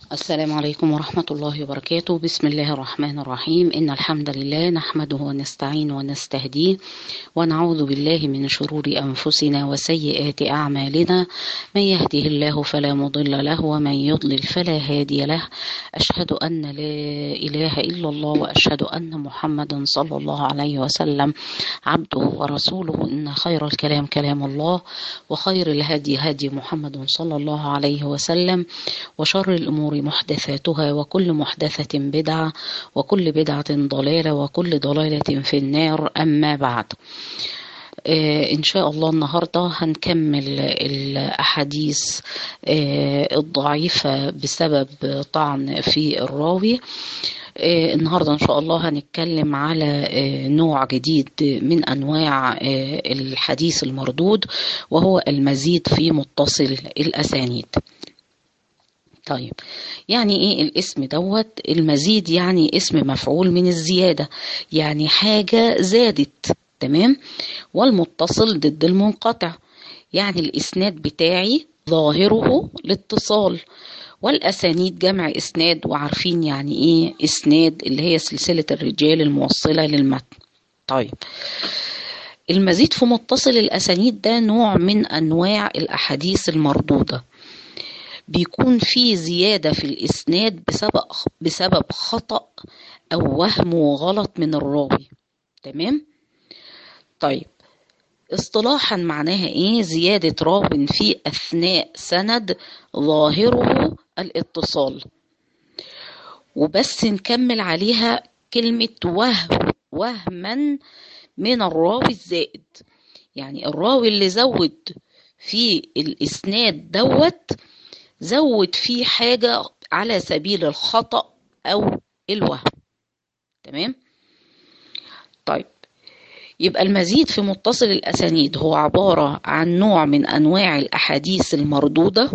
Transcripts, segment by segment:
السلام عليكم ورحمة الله وبركاته بسم الله الرحمن الرحيم إن الحمد لله نحمده ونستعين ونستهديه ونعوذ بالله من شرور أنفسنا وسيئات أعمالنا من يهده الله فلا مضل له ومن يضلل فلا هادي له أشهد أن لا إله إلا الله وأشهد أن محمدا صلى الله عليه وسلم عبده ورسوله إن خير الكلام كلام الله وخير الهدي هدي محمد صلى الله عليه وسلم وشر الأمور محدثاتها وكل محدثة بدعة وكل بدعة ضلالة وكل ضلالة في النار أما بعد آه إن شاء الله النهاردة هنكمل الأحاديث آه الضعيفة بسبب طعن في الراوي آه النهاردة إن شاء الله هنتكلم على نوع جديد من أنواع الحديث المردود وهو المزيد في متصل الأسانيد طيب يعني ايه الاسم دوت المزيد يعني اسم مفعول من الزيادة يعني حاجة زادت تمام والمتصل ضد المنقطع يعني الاسناد بتاعي ظاهره الاتصال والاسانيد جمع اسناد وعارفين يعني ايه اسناد اللي هي سلسلة الرجال الموصلة للمتن طيب المزيد في متصل الاسانيد ده نوع من انواع الاحاديث المردوده بيكون في زيادة في الإسناد بسبب بسبب خطأ أو وهم وغلط من الراوي تمام؟ طيب اصطلاحا معناها ايه زيادة راو في أثناء سند ظاهره الاتصال وبس نكمل عليها كلمة وهم وهما من الراوي الزائد يعني الراوي اللي زود في الإسناد دوت زود فيه حاجة على سبيل الخطأ أو الوهم تمام طيب يبقى المزيد في متصل الأسانيد هو عبارة عن نوع من أنواع الأحاديث المردودة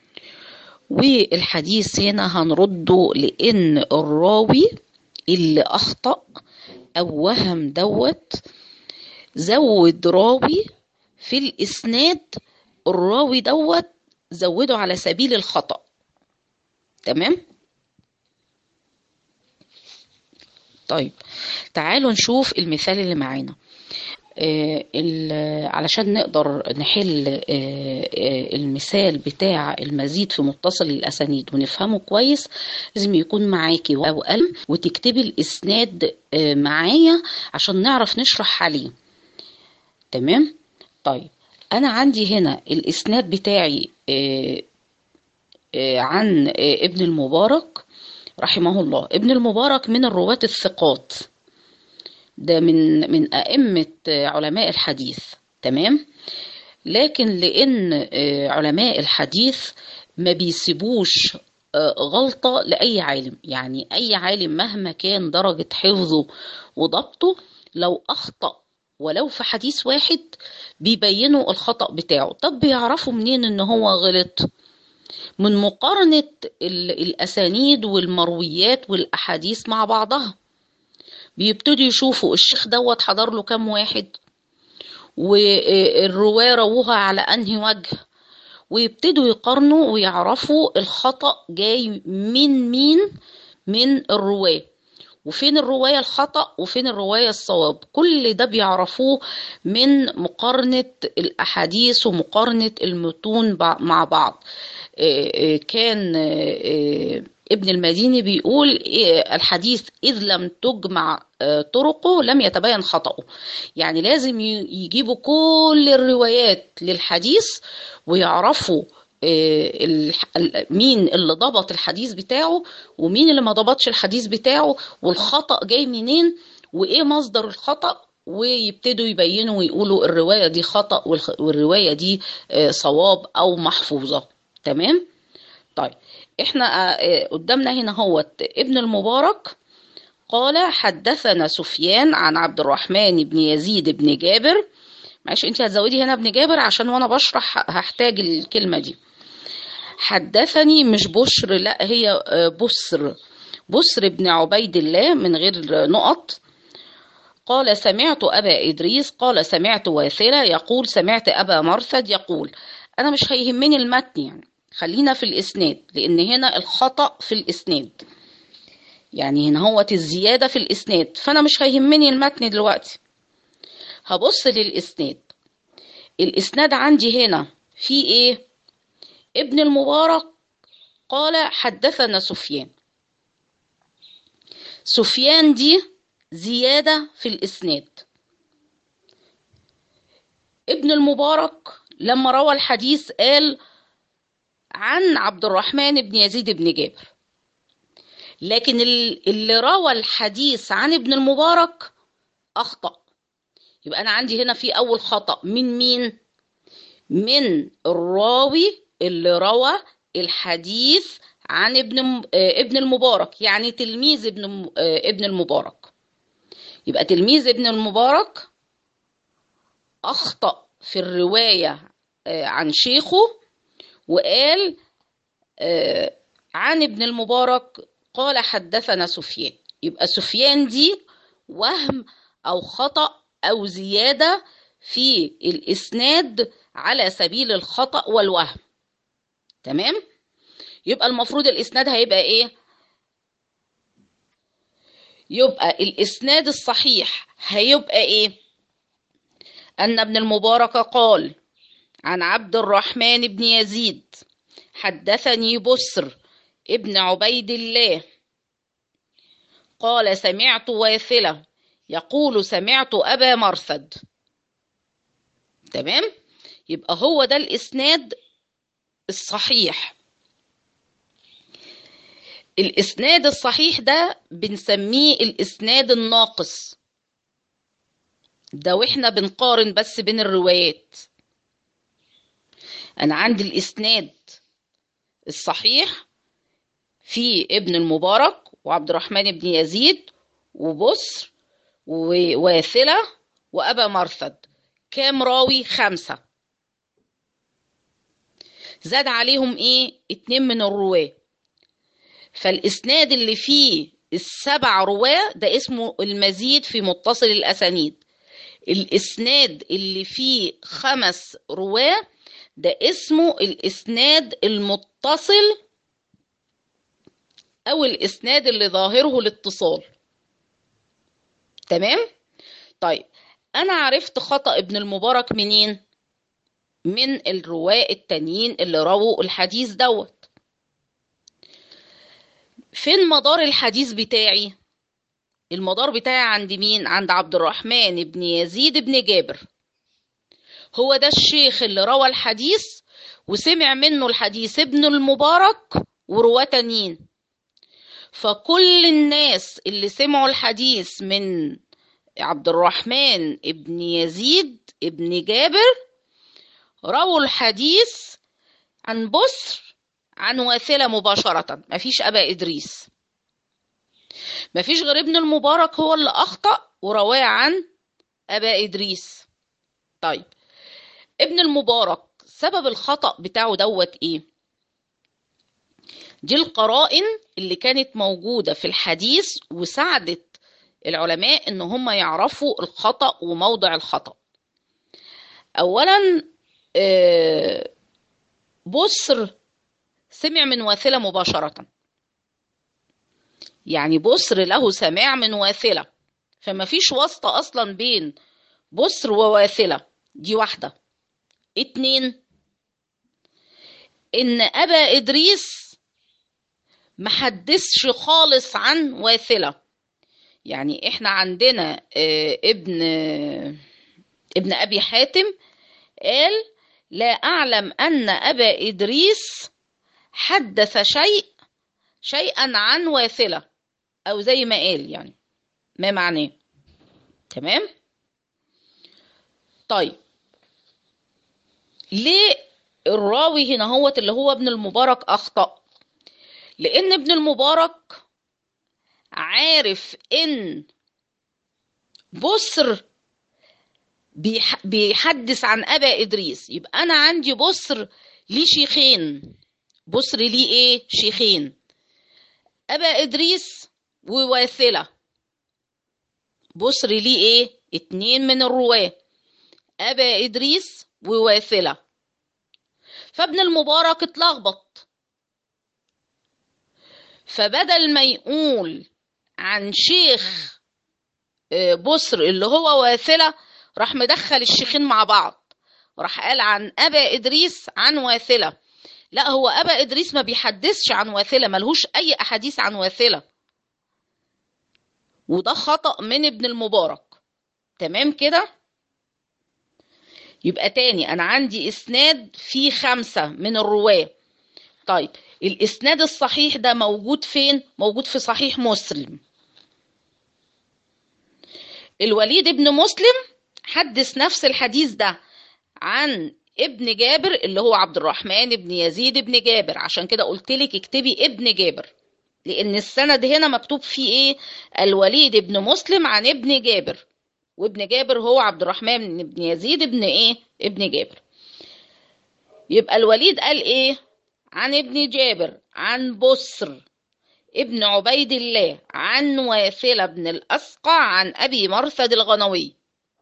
والحديث هنا هنرده لأن الراوي اللي أخطأ أو وهم دوت زود راوي في الإسناد الراوي دوت زوده على سبيل الخطأ تمام طيب تعالوا نشوف المثال اللي معانا آه علشان نقدر نحل آه آه المثال بتاع المزيد في متصل الأسانيد ونفهمه كويس لازم يكون معاكي أو قلم وتكتبي الإسناد معايا عشان نعرف نشرح عليه تمام طيب انا عندي هنا الاسناد بتاعي آآ آآ عن ابن المبارك رحمه الله ابن المبارك من الرواة الثقات ده من من ائمه علماء الحديث تمام لكن لان علماء الحديث ما بيسيبوش غلطه لاي عالم يعني اي عالم مهما كان درجه حفظه وضبطه لو اخطأ ولو في حديث واحد بيبينوا الخطأ بتاعه طب بيعرفوا منين ان هو غلط من مقارنة الأسانيد والمرويات والأحاديث مع بعضها بيبتدوا يشوفوا الشيخ دوت حضر له كام واحد والرواة رووها على أنهي وجه ويبتدوا يقارنوا ويعرفوا الخطأ جاي من مين من الرواه وفين الرواية الخطأ وفين الرواية الصواب كل ده بيعرفوه من مقارنة الأحاديث ومقارنة المتون مع بعض كان ابن المديني بيقول الحديث إذ لم تجمع طرقه لم يتبين خطأه يعني لازم يجيبوا كل الروايات للحديث ويعرفوا مين اللي ضبط الحديث بتاعه ومين اللي ما ضبطش الحديث بتاعه والخطأ جاي منين وايه مصدر الخطأ ويبتدوا يبينوا ويقولوا الرواية دي خطأ والرواية دي صواب أو محفوظة تمام طيب احنا قدامنا هنا هو ابن المبارك قال حدثنا سفيان عن عبد الرحمن بن يزيد بن جابر معلش انت هتزودي هنا ابن جابر عشان وانا بشرح هحتاج الكلمة دي حدثني مش بشر لا هي بسر بسر بن عبيد الله من غير نقط قال سمعت أبا إدريس قال سمعت واثلة يقول سمعت أبا مرثد يقول أنا مش هيهمني المتن يعني خلينا في الإسناد لأن هنا الخطأ في الإسناد يعني هنا هو الزيادة في الإسناد فأنا مش هيهمني المتن دلوقتي هبص للإسناد الإسناد عندي هنا في إيه ابن المبارك قال حدثنا سفيان سفيان دي زيادة في الإسناد ابن المبارك لما روى الحديث قال عن عبد الرحمن بن يزيد بن جابر لكن اللي روى الحديث عن ابن المبارك أخطأ يبقى أنا عندي هنا في أول خطأ من مين؟ من الراوي اللي روى الحديث عن ابن ابن المبارك يعني تلميذ ابن ابن المبارك يبقى تلميذ ابن المبارك أخطأ في الرواية عن شيخه وقال عن ابن المبارك قال حدثنا سفيان يبقى سفيان دي وهم أو خطأ أو زيادة في الإسناد على سبيل الخطأ والوهم تمام يبقى المفروض الإسناد هيبقى إيه يبقى الإسناد الصحيح هيبقى إيه أن ابن المبارك قال عن عبد الرحمن بن يزيد حدثني بسر ابن عبيد الله قال سمعت واثلة يقول سمعت أبا مرثد تمام يبقى هو ده الإسناد الصحيح الإسناد الصحيح ده بنسميه الإسناد الناقص ده واحنا بنقارن بس بين الروايات أنا عندي الإسناد الصحيح في ابن المبارك وعبد الرحمن بن يزيد وبصر وواثلة وأبا مرثد كام راوي خمسة زاد عليهم ايه اتنين من الرواة فالإسناد اللي فيه السبع رواة ده اسمه المزيد في متصل الأسانيد الإسناد اللي فيه خمس رواة ده اسمه الإسناد المتصل أو الإسناد اللي ظاهره الاتصال تمام؟ طيب أنا عرفت خطأ ابن المبارك منين؟ من الرواة التانيين اللي رووا الحديث دوت فين مدار الحديث بتاعي؟ المدار بتاعي عند مين؟ عند عبد الرحمن بن يزيد بن جابر هو ده الشيخ اللي روى الحديث وسمع منه الحديث ابن المبارك ورواه تانيين فكل الناس اللي سمعوا الحديث من عبد الرحمن ابن يزيد ابن جابر رووا الحديث عن بسر عن واثلة مباشرة مفيش أبا إدريس مفيش غير ابن المبارك هو اللي أخطأ ورواه عن أبا إدريس طيب ابن المبارك سبب الخطأ بتاعه دوت إيه دي القرائن اللي كانت موجودة في الحديث وساعدت العلماء ان هم يعرفوا الخطأ وموضع الخطأ اولا بصر سمع من واثلة مباشرة يعني بصر له سماع من واثلة فما فيش واسطة اصلا بين بصر وواثلة دي واحدة اتنين ان ابا ادريس محدثش خالص عن واثلة يعني احنا عندنا ابن ابن ابي حاتم قال لا اعلم ان ابا ادريس حدث شيء شيئا عن واثلة او زي ما قال يعني ما معناه تمام طيب ليه الراوي هنا هو اللي هو ابن المبارك اخطأ لان ابن المبارك عارف ان بصر بيحدث عن ابا ادريس يبقى انا عندي بصر ليه شيخين بصر ليه ايه شيخين ابا ادريس وواثله بصر ليه ايه اتنين من الرواه ابا ادريس وواثله فابن المبارك اتلخبط فبدل ما يقول عن شيخ بصر اللي هو واثلة راح مدخل الشيخين مع بعض راح قال عن أبا إدريس عن واثلة لا هو أبا إدريس ما بيحدثش عن واثلة ملهوش أي أحاديث عن واثلة وده خطأ من ابن المبارك تمام كده يبقى تاني أنا عندي إسناد فيه خمسة من الرواة طيب الإسناد الصحيح ده موجود فين؟ موجود في صحيح مسلم الوليد بن مسلم حدث نفس الحديث ده عن ابن جابر اللي هو عبد الرحمن بن يزيد بن جابر عشان كده قلت لك اكتبي ابن جابر لان السند هنا مكتوب فيه ايه الوليد بن مسلم عن ابن جابر وابن جابر هو عبد الرحمن بن يزيد بن ايه ابن جابر يبقى الوليد قال ايه عن ابن جابر عن بصر ابن عبيد الله عن واثلة بن الأسقع عن أبي مرثد الغنوي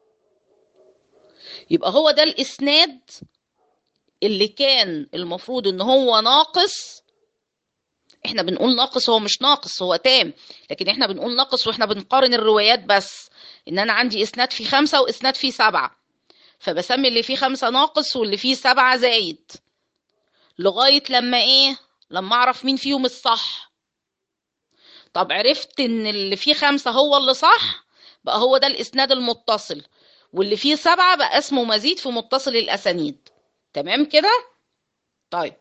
يبقى هو ده الإسناد اللي كان المفروض إن هو ناقص احنا بنقول ناقص هو مش ناقص هو تام لكن احنا بنقول ناقص واحنا بنقارن الروايات بس ان انا عندي اسناد فيه خمسة واسناد فيه سبعة فبسمي اللي فيه خمسة ناقص واللي فيه سبعة زايد لغاية لما ايه لما اعرف مين فيهم الصح طب عرفت ان اللي فيه خمسة هو اللي صح بقى هو ده الاسناد المتصل واللي فيه سبعة بقى اسمه مزيد في متصل الاسانيد تمام كده طيب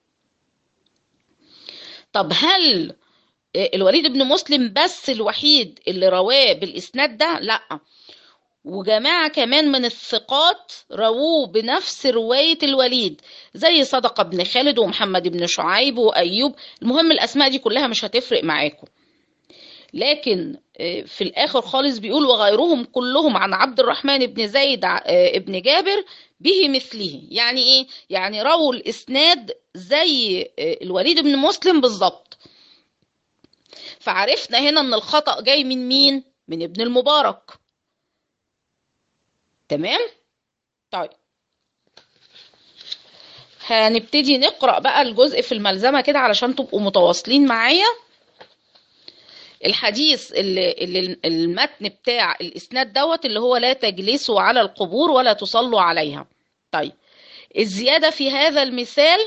طب هل الوليد بن مسلم بس الوحيد اللي رواه بالاسناد ده لا وجماعة كمان من الثقات رووه بنفس رواية الوليد زي صدقة بن خالد ومحمد بن شعيب وأيوب المهم الأسماء دي كلها مش هتفرق معاكم لكن في الآخر خالص بيقول وغيرهم كلهم عن عبد الرحمن بن زيد ابن جابر به مثله يعني إيه؟ يعني رووا الإسناد زي الوليد بن مسلم بالظبط فعرفنا هنا ان الخطأ جاي من مين؟ من ابن المبارك تمام طيب هنبتدي نقرأ بقى الجزء في الملزمة كده علشان تبقوا متواصلين معايا الحديث اللي, اللي المتن بتاع الإسناد دوت اللي هو لا تجلسوا على القبور ولا تصلوا عليها طيب الزيادة في هذا المثال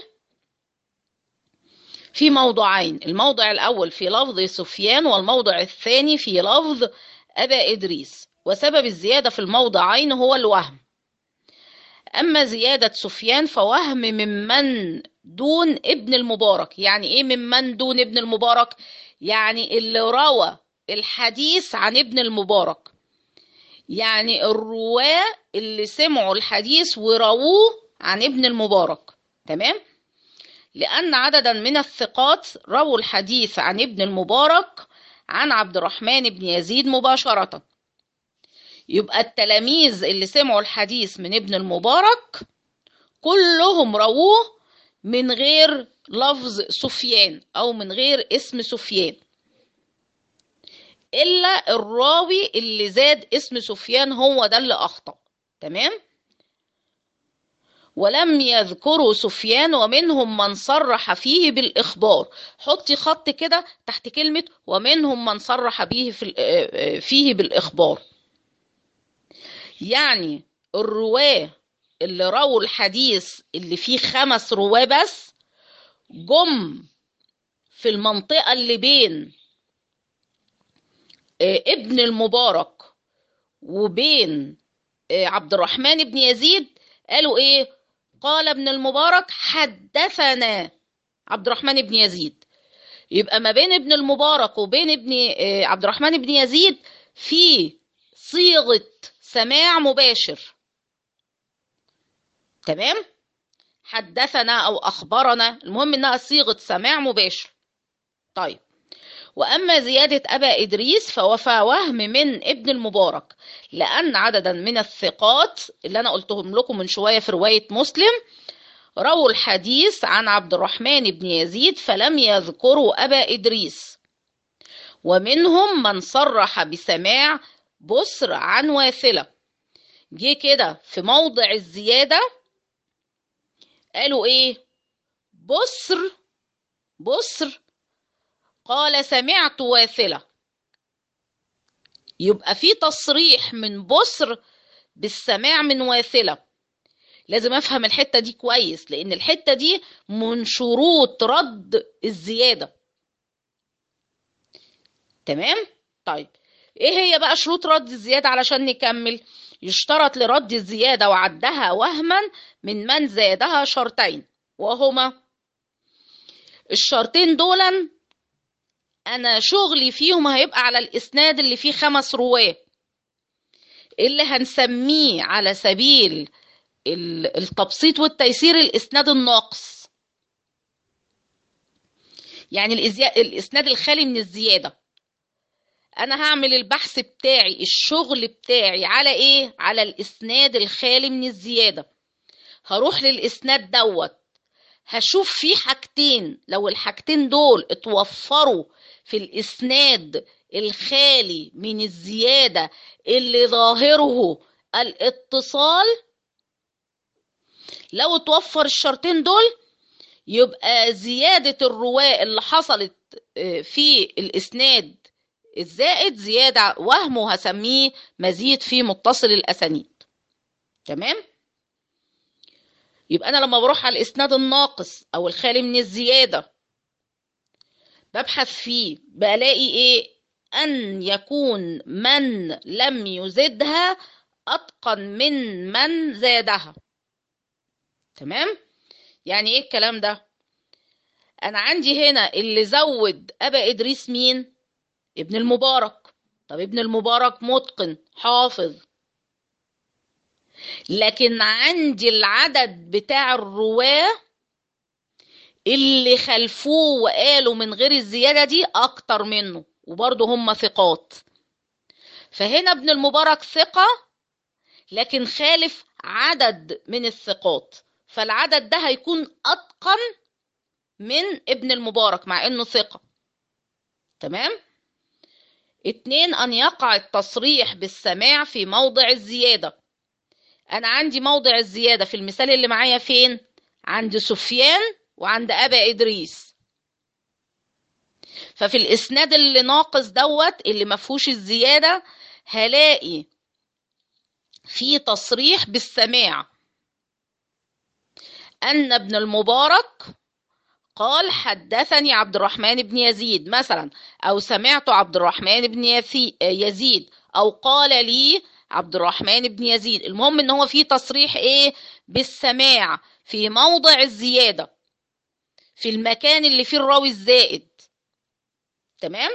في موضعين الموضع الأول في لفظ سفيان والموضع الثاني في لفظ أبا إدريس وسبب الزيادة في الموضعين هو الوهم أما زيادة سفيان فوهم ممن دون ابن المبارك يعني إيه ممن دون ابن المبارك يعني اللي روى الحديث عن ابن المبارك يعني الرواة اللي سمعوا الحديث ورووه عن ابن المبارك تمام لأن عددا من الثقات رووا الحديث عن ابن المبارك عن عبد الرحمن بن يزيد مباشرة يبقى التلاميذ اللي سمعوا الحديث من ابن المبارك كلهم رووه من غير لفظ سفيان أو من غير اسم سفيان إلا الراوي اللي زاد اسم سفيان هو ده اللي أخطأ تمام؟ ولم يذكروا سفيان ومنهم من صرح فيه بالإخبار حطي خط كده تحت كلمة ومنهم من صرح به في فيه بالإخبار يعني الرواة اللي رووا الحديث اللي فيه خمس رواة بس جم في المنطقة اللي بين ابن المبارك وبين عبد الرحمن بن يزيد قالوا ايه قال ابن المبارك حدثنا عبد الرحمن بن يزيد يبقى ما بين ابن المبارك وبين ابن عبد الرحمن بن يزيد في صيغة سماع مباشر تمام حدثنا أو أخبرنا المهم إنها صيغة سماع مباشر طيب وأما زيادة أبا إدريس فوفى وهم من ابن المبارك لأن عددا من الثقات اللي أنا قلتهم لكم من شوية في رواية مسلم رووا الحديث عن عبد الرحمن بن يزيد فلم يذكروا أبا إدريس ومنهم من صرح بسماع بصر عن واثلة جه كده في موضع الزيادة قالوا إيه بصر بصر قال سمعت واثلة يبقى في تصريح من بصر بالسماع من واثلة لازم افهم الحتة دي كويس لان الحتة دي من شروط رد الزيادة تمام طيب ايه هي بقى شروط رد الزيادة علشان نكمل يشترط لرد الزيادة وعدها وهما من من زادها شرطين وهما الشرطين دولا انا شغلي فيهم هيبقى على الاسناد اللي فيه خمس رواه اللي هنسميه على سبيل التبسيط والتيسير الاسناد الناقص يعني الاسناد الخالي من الزياده انا هعمل البحث بتاعي الشغل بتاعي على ايه على الاسناد الخالي من الزياده هروح للاسناد دوت هشوف فيه حاجتين لو الحاجتين دول اتوفروا في الاسناد الخالي من الزياده اللي ظاهره الاتصال لو اتوفر الشرطين دول يبقى زيادة الرواة اللي حصلت في الإسناد الزائد زيادة وهم وهسميه مزيد في متصل الأسانيد تمام؟ يبقى أنا لما بروح على الإسناد الناقص أو الخالي من الزيادة ببحث فيه بلاقي إيه؟ أن يكون من لم يزدها أتقن من من زادها تمام يعني ايه الكلام ده انا عندي هنا اللي زود ابا ادريس مين ابن المبارك طب ابن المبارك متقن حافظ لكن عندي العدد بتاع الرواه اللي خلفوه وقالوا من غير الزيادة دي أكتر منه وبرضه هم ثقات فهنا ابن المبارك ثقة لكن خالف عدد من الثقات فالعدد ده هيكون أتقن من ابن المبارك مع إنه ثقة تمام اتنين أن يقع التصريح بالسماع في موضع الزيادة أنا عندي موضع الزيادة في المثال اللي معايا فين عند سفيان وعند أبا إدريس ففي الإسناد اللي ناقص دوت اللي مفهوش الزيادة هلاقي في تصريح بالسماع أن ابن المبارك قال حدثني عبد الرحمن بن يزيد مثلا أو سمعت عبد الرحمن بن يزيد أو قال لي عبد الرحمن بن يزيد المهم ان هو في تصريح ايه بالسماع في موضع الزيادة في المكان اللي فيه الراوي الزائد تمام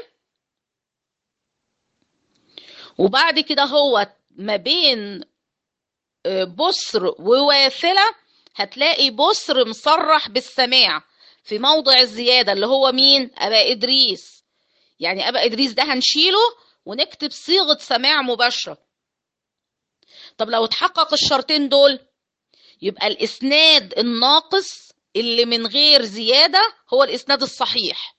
وبعد كده هو ما بين بصر وواثلة هتلاقي بصر مصرح بالسماع في موضع الزيادة اللي هو مين أبا إدريس يعني أبا إدريس ده هنشيله ونكتب صيغة سماع مباشرة طب لو اتحقق الشرطين دول يبقى الإسناد الناقص اللي من غير زيادة هو الإسناد الصحيح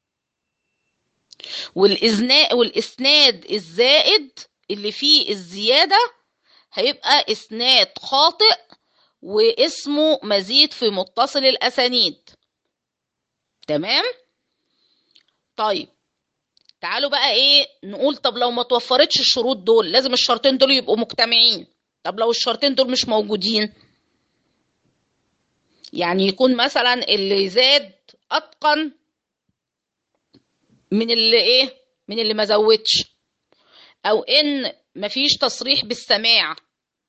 والإسناد الزائد اللي فيه الزيادة هيبقى إسناد خاطئ واسمه مزيد في متصل الأسانيد تمام طيب تعالوا بقى ايه نقول طب لو ما توفرتش الشروط دول لازم الشرطين دول يبقوا مجتمعين طب لو الشرطين دول مش موجودين يعني يكون مثلا اللي زاد اتقن من اللي ايه من اللي ما زودش او ان مفيش تصريح بالسماع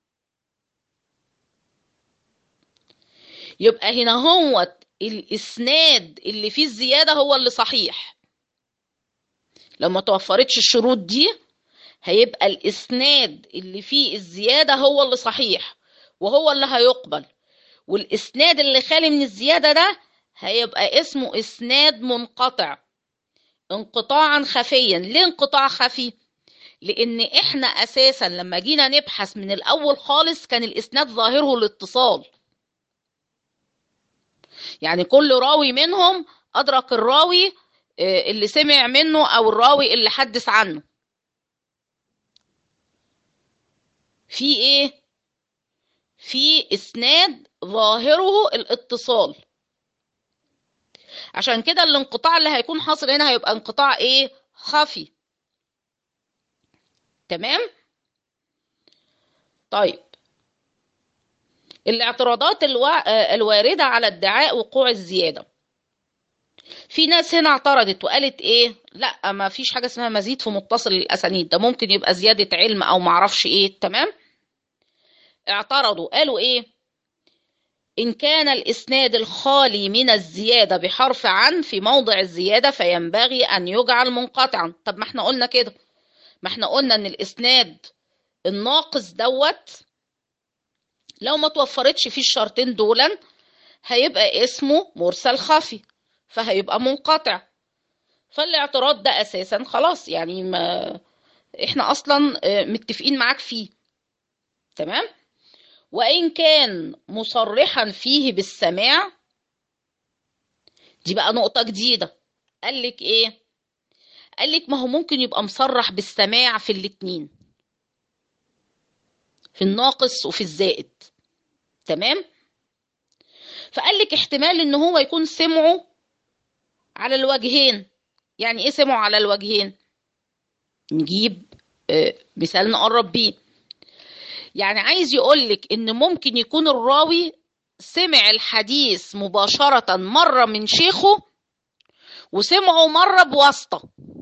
يبقى هنا هو الاسناد اللي فيه الزياده هو اللي صحيح لو ما توفرتش الشروط دي هيبقى الاسناد اللي فيه الزياده هو اللي صحيح وهو اللي هيقبل والاسناد اللي خالي من الزياده ده هيبقى اسمه اسناد منقطع انقطاعا خفيا ليه انقطاع خفي لان احنا اساسا لما جينا نبحث من الاول خالص كان الاسناد ظاهره الاتصال يعني كل راوي منهم ادرك الراوي اللي سمع منه او الراوي اللي حدث عنه في ايه في اسناد ظاهره الاتصال عشان كده الانقطاع اللي هيكون حاصل هنا هيبقى انقطاع ايه خفي تمام طيب الاعتراضات الوا... الواردة على ادعاء وقوع الزيادة في ناس هنا اعترضت وقالت ايه لا ما فيش حاجة اسمها مزيد في متصل الاسانيد ده ممكن يبقى زيادة علم او معرفش ايه تمام اعترضوا قالوا ايه إن كان الإسناد الخالي من الزيادة بحرف عن في موضع الزيادة فينبغي أن يجعل منقطعا طب ما احنا قلنا كده ما احنا قلنا إن الإسناد الناقص دوت لو ما توفرتش فيه الشرطين دولا هيبقى اسمه مرسل خفي فهيبقى منقطع فالاعتراض ده أساسا خلاص يعني ما احنا أصلا متفقين معاك فيه تمام وإن كان مصرحا فيه بالسماع دي بقى نقطة جديدة قال لك إيه؟ قال لك ما هو ممكن يبقى مصرح بالسماع في الاتنين في الناقص وفي الزائد تمام؟ فقال لك احتمال إن هو يكون سمعه على الوجهين يعني إيه سمعه على الوجهين؟ نجيب آه مثال نقرب بيه يعني عايز يقولك ان ممكن يكون الراوي سمع الحديث مباشرة مرة من شيخه وسمعه مرة بواسطة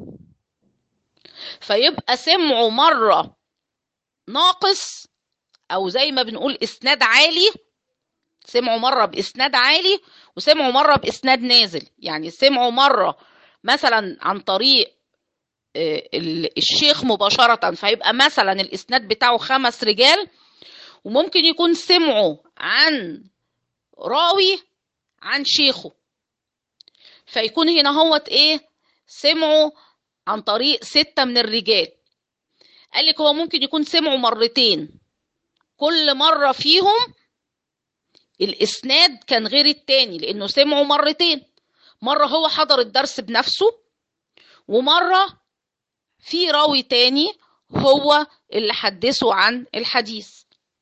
فيبقى سمعه مرة ناقص او زي ما بنقول اسناد عالي سمعوا مرة باسناد عالي وسمعوا مرة باسناد نازل يعني سمعوا مرة مثلا عن طريق الشيخ مباشرة فيبقى مثلا الإسناد بتاعه خمس رجال وممكن يكون سمعوا عن راوي عن شيخه فيكون هنا هوت ايه سمعوا عن طريق ستة من الرجال قال لك هو ممكن يكون سمعوا مرتين كل مرة فيهم الإسناد كان غير التاني لأنه سمعوا مرتين مرة هو حضر الدرس بنفسه ومرة في راوي تاني هو اللي حدثه عن الحديث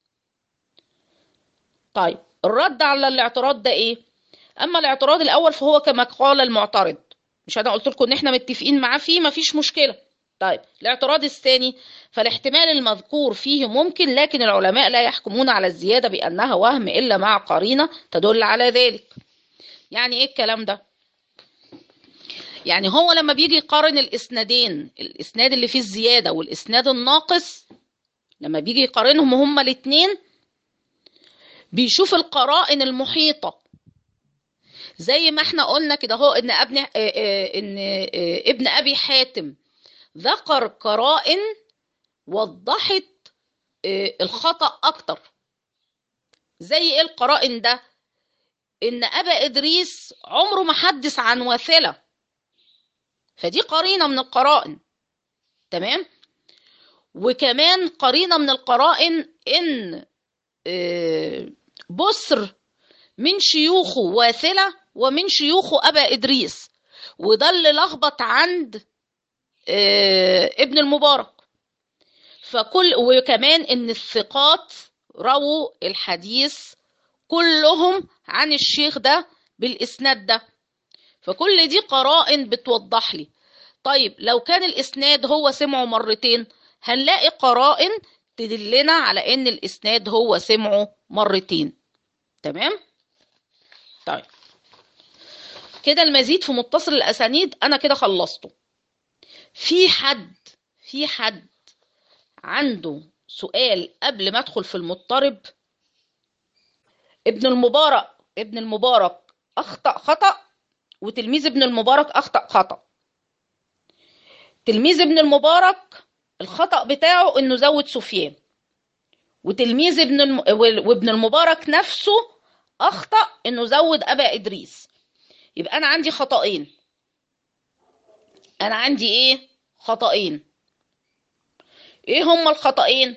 طيب الرد على الاعتراض ده ايه اما الاعتراض الاول فهو كما قال المعترض مش انا قلت لكم ان احنا متفقين معاه فيه مفيش مشكله طيب الاعتراض الثاني فالاحتمال المذكور فيه ممكن لكن العلماء لا يحكمون على الزياده بانها وهم الا مع قرينه تدل على ذلك يعني ايه الكلام ده يعني هو لما بيجي يقارن الاسنادين الاسناد اللي فيه الزياده والاسناد الناقص لما بيجي يقارنهم هما الاثنين بيشوف القرائن المحيطه زي ما احنا قلنا كده هو ان ابن ان ابن ابي حاتم ذكر قرائن وضحت الخطا اكتر زي ايه القرائن ده ان ابا ادريس عمره ما حدث عن واثله فدي قرينة من القرائن تمام وكمان قرينة من القرائن إن بصر من شيوخه واثلة ومن شيوخه أبا إدريس وده اللي لخبط عند ابن المبارك فكل وكمان إن الثقات رووا الحديث كلهم عن الشيخ ده بالإسناد ده فكل دي قرائن بتوضح لي طيب لو كان الاسناد هو سمعه مرتين هنلاقي قرائن تدلنا على ان الاسناد هو سمعه مرتين تمام طيب كده المزيد في متصل الاسانيد انا كده خلصته في حد في حد عنده سؤال قبل ما ادخل في المضطرب ابن المبارك ابن المبارك اخطا خطأ وتلميذ ابن المبارك أخطأ خطأ تلميذ ابن المبارك الخطأ بتاعه إنه زود سفيان وتلميذ ابن الم... وابن المبارك نفسه أخطأ إنه زود أبا إدريس يبقى أنا عندي خطأين أنا عندي إيه؟ خطأين إيه هما الخطأين؟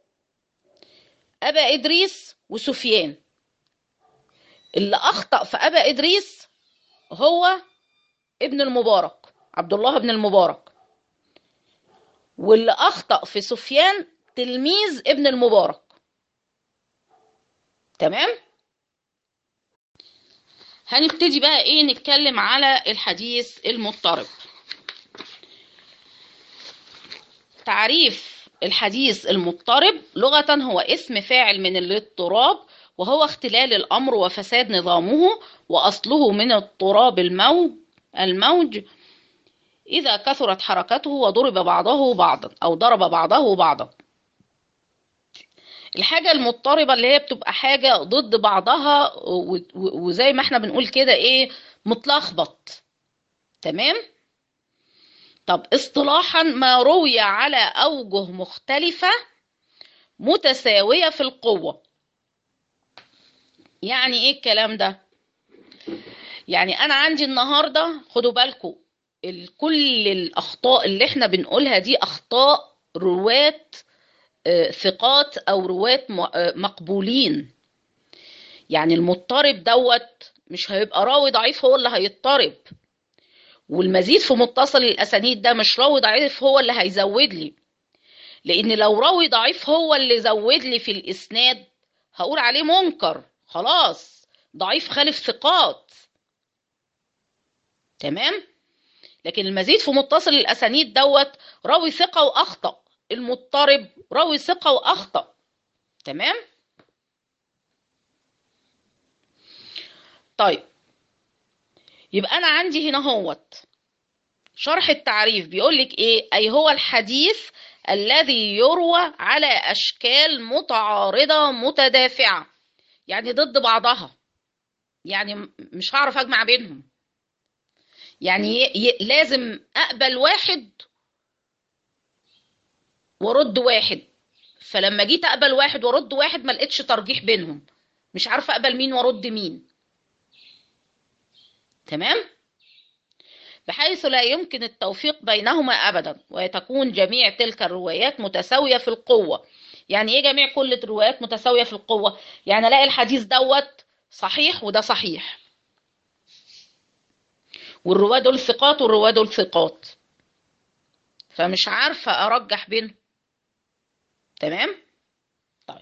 أبا إدريس وسفيان اللي أخطأ في أبا إدريس هو ابن المبارك عبد الله بن المبارك واللي أخطأ في سفيان تلميذ ابن المبارك تمام هنبتدي بقى ايه نتكلم على الحديث المضطرب تعريف الحديث المضطرب لغة هو اسم فاعل من الاضطراب وهو اختلال الأمر وفساد نظامه وأصله من اضطراب الموج الموج إذا كثرت حركته وضرب بعضه بعضا أو ضرب بعضه بعضا الحاجة المضطربة اللي هي بتبقى حاجة ضد بعضها وزي ما احنا بنقول كده ايه متلخبط تمام طب اصطلاحا ما روي على أوجه مختلفة متساوية في القوة يعني ايه الكلام ده يعني انا عندي النهارده خدوا بالكم كل الاخطاء اللي احنا بنقولها دي اخطاء رواة ثقات او رواة مقبولين يعني المضطرب دوت مش هيبقى راوي ضعيف هو اللي هيضطرب والمزيد في متصل الاسانيد ده مش راوي ضعيف هو اللي هيزود لي لان لو راوي ضعيف هو اللي زود لي في الاسناد هقول عليه منكر خلاص ضعيف خالف ثقات تمام لكن المزيد في متصل الاسانيد دوت راوي ثقه واخطا المضطرب راوي ثقه واخطا تمام طيب يبقى انا عندي هنا هوت شرح التعريف بيقول لك ايه اي هو الحديث الذي يروى على اشكال متعارضه متدافعه يعني ضد بعضها يعني مش هعرف اجمع بينهم يعني ي... لازم اقبل واحد وارد واحد فلما جيت اقبل واحد وارد واحد ما لقيتش ترجيح بينهم مش عارفه اقبل مين وارد مين تمام بحيث لا يمكن التوفيق بينهما ابدا وتكون جميع تلك الروايات متساويه في القوه يعني ايه جميع كل الروايات متساويه في القوه يعني الاقي الحديث دوت صحيح وده صحيح والرواه دول ثقات والرواه دول ثقات فمش عارفه ارجح بينهم تمام طيب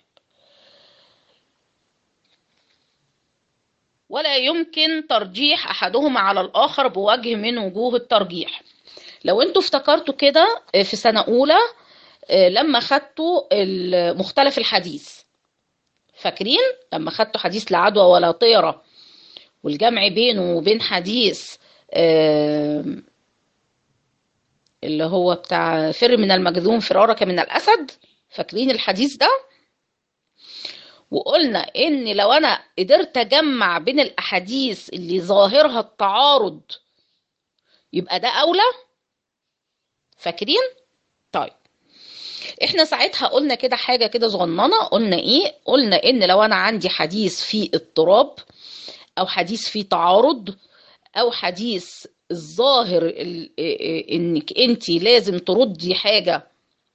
ولا يمكن ترجيح احدهما على الاخر بوجه من وجوه الترجيح لو انتوا افتكرتوا كده في سنه اولى لما خدتوا مختلف الحديث فاكرين لما خدتوا حديث لا عدوى ولا طيره والجمع بينه وبين حديث اللي هو بتاع فر من المجذوم فرارك من الاسد فاكرين الحديث ده وقلنا ان لو انا قدرت اجمع بين الاحاديث اللي ظاهرها التعارض يبقى ده اولى فاكرين طيب احنا ساعتها قلنا كده حاجه كده صغننه قلنا ايه قلنا ان لو انا عندي حديث فيه اضطراب او حديث فيه تعارض او حديث الظاهر انك انت لازم تردي حاجه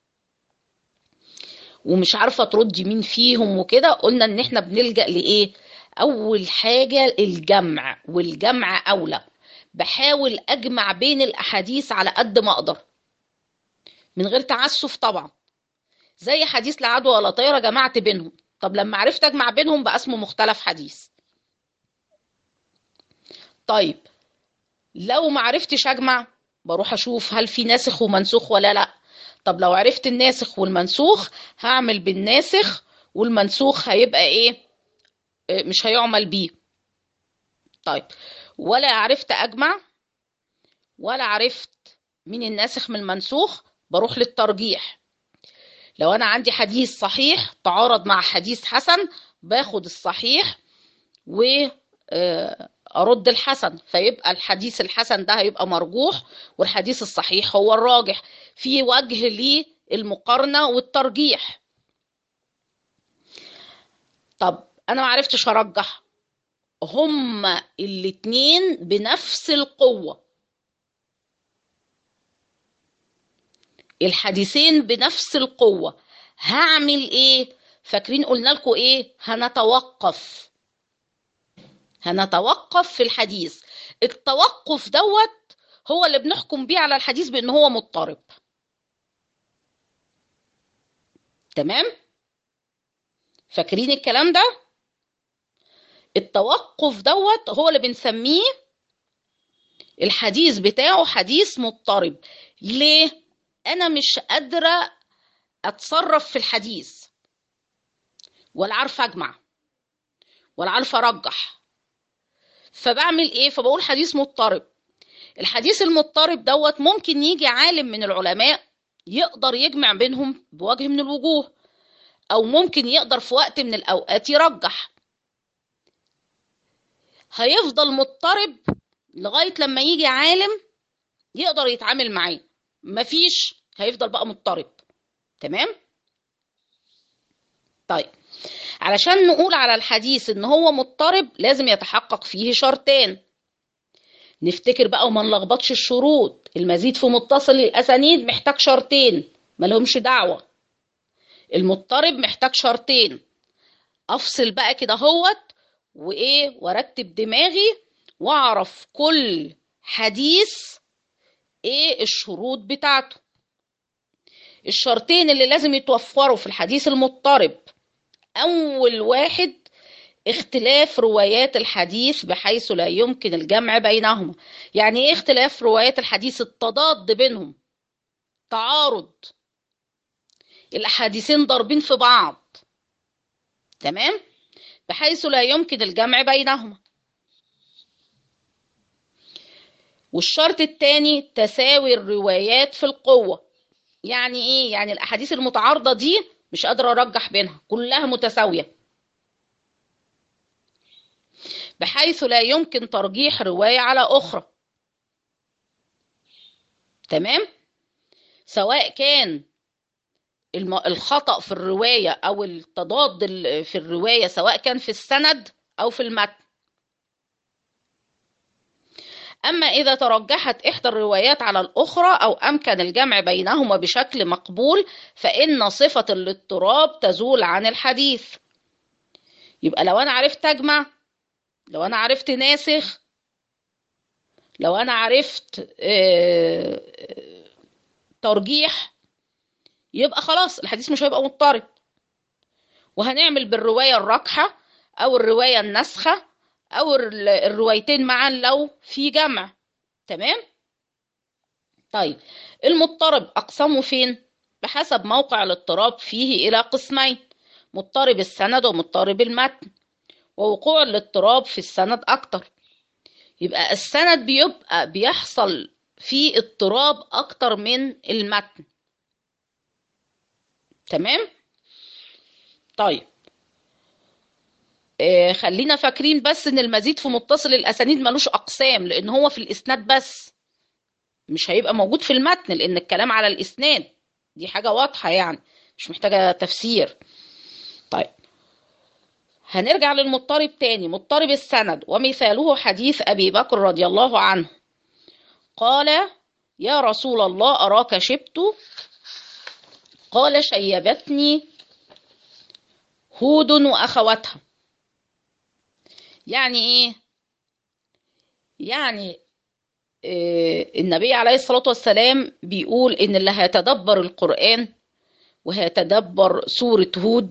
ومش عارفه تردي مين فيهم وكده قلنا ان احنا بنلجا لايه اول حاجه الجمع والجمع اولى بحاول اجمع بين الاحاديث على قد ما اقدر من غير تعسف طبعا زي حديث لا عدوى ولا طيره جمعت بينهم طب لما عرفت اجمع بينهم بقى اسمه مختلف حديث طيب لو ما عرفتش اجمع بروح اشوف هل في ناسخ ومنسوخ ولا لا طب لو عرفت الناسخ والمنسوخ هعمل بالناسخ والمنسوخ هيبقى ايه مش هيعمل بيه طيب ولا عرفت اجمع ولا عرفت مين الناسخ من المنسوخ بروح للترجيح لو انا عندي حديث صحيح تعارض مع حديث حسن باخد الصحيح و ارد الحسن فيبقى الحديث الحسن ده هيبقى مرجوح والحديث الصحيح هو الراجح في وجه للمقارنه والترجيح طب انا ما عرفتش ارجح هما الاتنين بنفس القوه الحديثين بنفس القوه هعمل ايه فاكرين قلنا لكم ايه هنتوقف هنتوقف في الحديث التوقف دوت هو اللي بنحكم بيه على الحديث بان هو مضطرب تمام فاكرين الكلام ده التوقف دوت هو اللي بنسميه الحديث بتاعه حديث مضطرب ليه انا مش قادره اتصرف في الحديث ولا عارفه اجمع ولا عارفه ارجح فبعمل ايه فبقول حديث مضطرب الحديث المضطرب دوت ممكن يجي عالم من العلماء يقدر يجمع بينهم بوجه من الوجوه او ممكن يقدر في وقت من الاوقات يرجح هيفضل مضطرب لغايه لما يجي عالم يقدر يتعامل معاه مفيش هيفضل بقى مضطرب تمام طيب علشان نقول على الحديث ان هو مضطرب لازم يتحقق فيه شرطين نفتكر بقى وما نلخبطش الشروط المزيد في متصل الاسانيد محتاج شرطين ملهمش دعوه المضطرب محتاج شرطين افصل بقى كده هوت وايه وارتب دماغي واعرف كل حديث ايه الشروط بتاعته الشرطين اللي لازم يتوفروا في الحديث المضطرب اول واحد اختلاف روايات الحديث بحيث لا يمكن الجمع بينهما يعني ايه اختلاف روايات الحديث التضاد بينهم تعارض الاحاديثين ضاربين في بعض تمام بحيث لا يمكن الجمع بينهما والشرط الثاني تساوي الروايات في القوة يعني ايه يعني الاحاديث المتعارضة دي مش قادرة ارجح بينها كلها متساوية بحيث لا يمكن ترجيح رواية على أخرى تمام سواء كان الخطأ في الرواية أو التضاد في الرواية سواء كان في السند أو في المتن أما إذا ترجحت إحدى الروايات على الأخرى أو أمكن الجمع بينهما بشكل مقبول فإن صفة الاضطراب تزول عن الحديث يبقى لو أنا عرفت أجمع لو أنا عرفت ناسخ لو أنا عرفت ترجيح يبقى خلاص الحديث مش هيبقى مضطرب وهنعمل بالرواية الراكحة أو الرواية النسخة أو الروايتين معا لو في جمع تمام طيب المضطرب أقسمه فين بحسب موقع الاضطراب فيه إلى قسمين مضطرب السند ومضطرب المتن ووقوع الاضطراب في السند أكتر يبقى السند بيبقى بيحصل فيه اضطراب أكتر من المتن تمام طيب آه خلينا فاكرين بس ان المزيد في متصل الاسانيد ملوش اقسام لان هو في الاسناد بس مش هيبقى موجود في المتن لان الكلام على الاسناد دي حاجه واضحه يعني مش محتاجه تفسير طيب هنرجع للمضطرب تاني مضطرب السند ومثاله حديث ابي بكر رضي الله عنه قال يا رسول الله اراك شبت قال شيبتني هود واخواتها يعني ايه يعني إيه النبي عليه الصلاه والسلام بيقول ان اللي هيتدبر القران وهيتدبر سوره هود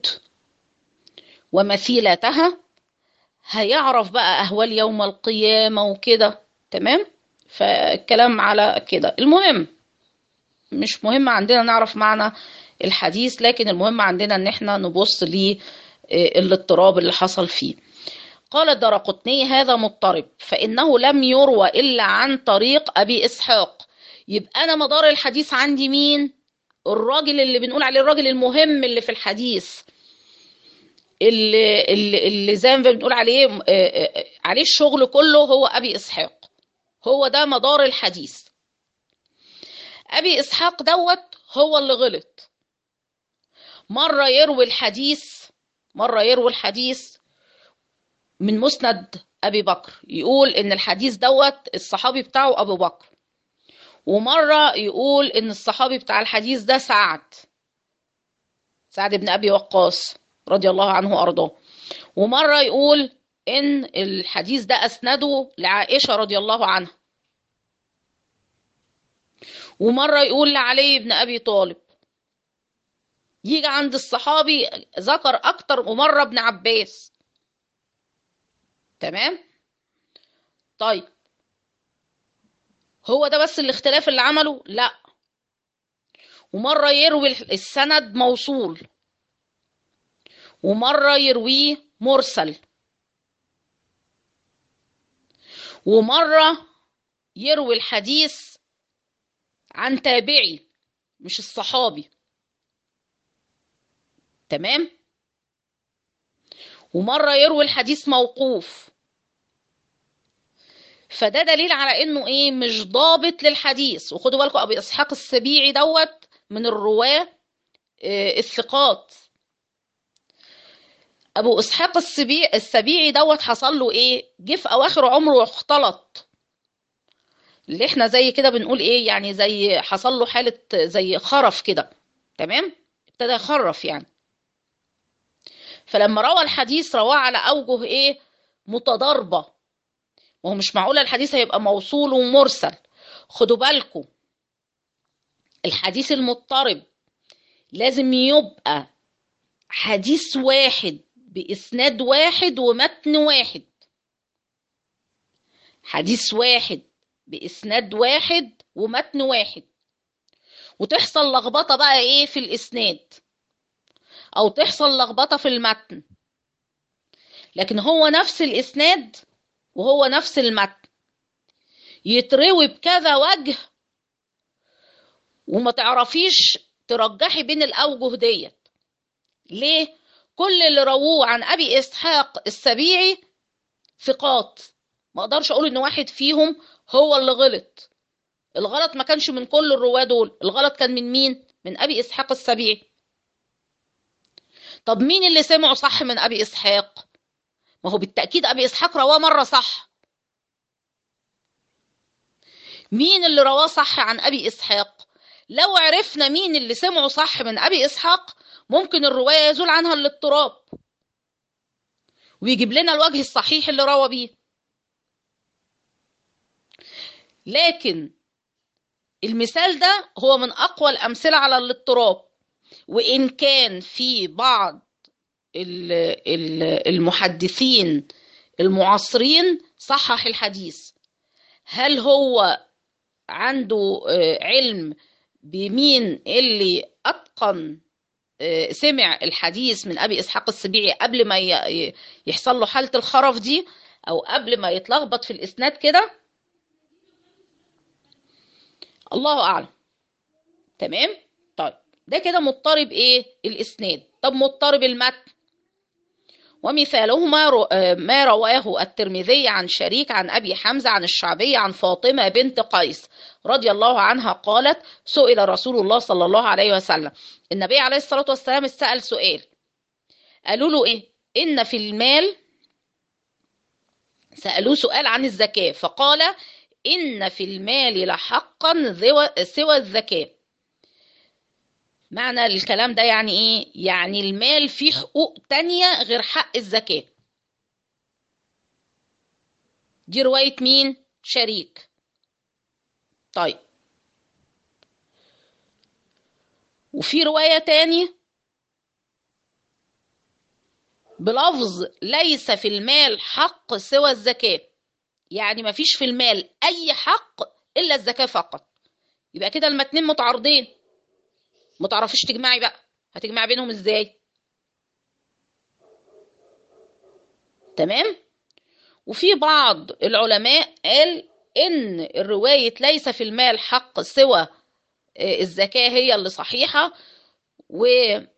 ومثيلتها هيعرف بقى اهوال يوم القيامه وكده تمام فالكلام على كده المهم مش مهم عندنا نعرف معنى الحديث لكن المهم عندنا ان احنا نبص للاضطراب اللي حصل فيه قال الدرقطني هذا مضطرب فإنه لم يروى إلا عن طريق أبي إسحاق يبقى أنا مدار الحديث عندي مين الراجل اللي بنقول عليه الراجل المهم اللي في الحديث اللي, اللي, اللي زي ما بنقول عليه عليه الشغل كله هو أبي إسحاق هو ده مدار الحديث أبي إسحاق دوت هو اللي غلط مرة يروي الحديث مرة يروي الحديث من مسند أبي بكر يقول إن الحديث دوت الصحابي بتاعه أبو بكر ومرة يقول إن الصحابي بتاع الحديث ده سعد سعد بن أبي وقاص رضي الله عنه وأرضاه ومرة يقول إن الحديث ده أسنده لعائشة رضي الله عنها ومرة يقول لعلي بن أبي طالب يجي عند الصحابي ذكر أكتر ومرة ابن عباس تمام طيب هو ده بس الاختلاف اللي عمله لا ومرة يروي السند موصول ومرة يرويه مرسل ومرة يروي الحديث عن تابعي مش الصحابي تمام ومرة يروي الحديث موقوف فده دليل على انه ايه مش ضابط للحديث وخدوا بالكم ابو اسحاق السبيعي دوت من الرواه آه، الثقات ابو اسحاق السبيعي السبيعي دوت حصل له ايه جه في اواخر عمره واختلط اللي احنا زي كده بنقول ايه يعني زي حصل له حالة زي خرف كده تمام ابتدى يخرف يعني فلما روى الحديث رواه على اوجه ايه متضاربة وهو مش معقول الحديث هيبقى موصول ومرسل خدوا بالكم الحديث المضطرب لازم يبقى حديث واحد بإسناد واحد ومتن واحد حديث واحد بإسناد واحد ومتن واحد وتحصل لخبطة بقى إيه في الإسناد أو تحصل لخبطة في المتن لكن هو نفس الإسناد وهو نفس المتن يتروي بكذا وجه وما تعرفيش ترجحي بين الأوجه ديت ليه؟ كل اللي رووه عن أبي إسحاق السبيعي ثقات ما أقدرش أقول إن واحد فيهم هو اللي غلط الغلط ما كانش من كل الرواة دول الغلط كان من مين؟ من أبي إسحاق السبيعي طب مين اللي سمعه صح من أبي إسحاق؟ ما هو بالتأكيد أبي إسحاق رواه مرة صح مين اللي رواه صح عن أبي إسحاق؟ لو عرفنا مين اللي سمعه صح من أبي إسحاق ممكن الرواية يزول عنها الاضطراب ويجيب لنا الوجه الصحيح اللي روى بيه لكن المثال ده هو من أقوى الأمثلة على الاضطراب وإن كان في بعض المحدثين المعاصرين صحح الحديث هل هو عنده علم بمين اللي أتقن سمع الحديث من أبي إسحاق السبيعي قبل ما يحصل له حالة الخرف دي أو قبل ما يتلخبط في الإسناد كده الله أعلم تمام طيب ده كده مضطرب إيه الإسناد طب مضطرب المتن ومثالهما ما رواه الترمذي عن شريك عن أبي حمزة عن الشعبي عن فاطمة بنت قيس رضي الله عنها قالت سئل رسول الله صلى الله عليه وسلم النبي عليه الصلاة والسلام سأل سؤال قالوا له إيه إن في المال سألوه سؤال عن الزكاة فقال إن في المال لحقا سوى الزكاة معنى الكلام ده يعني ايه يعني المال فيه حقوق تانية غير حق الزكاة دي رواية مين شريك طيب وفي رواية تاني بلفظ ليس في المال حق سوى الزكاة يعني ما فيش في المال أي حق إلا الزكاة فقط يبقى كده المتنين متعارضين ما تعرفيش تجمعي بقى هتجمعي بينهم ازاي تمام وفي بعض العلماء قال ان الرواية ليس في المال حق سوى الزكاة هي اللي صحيحة والرواية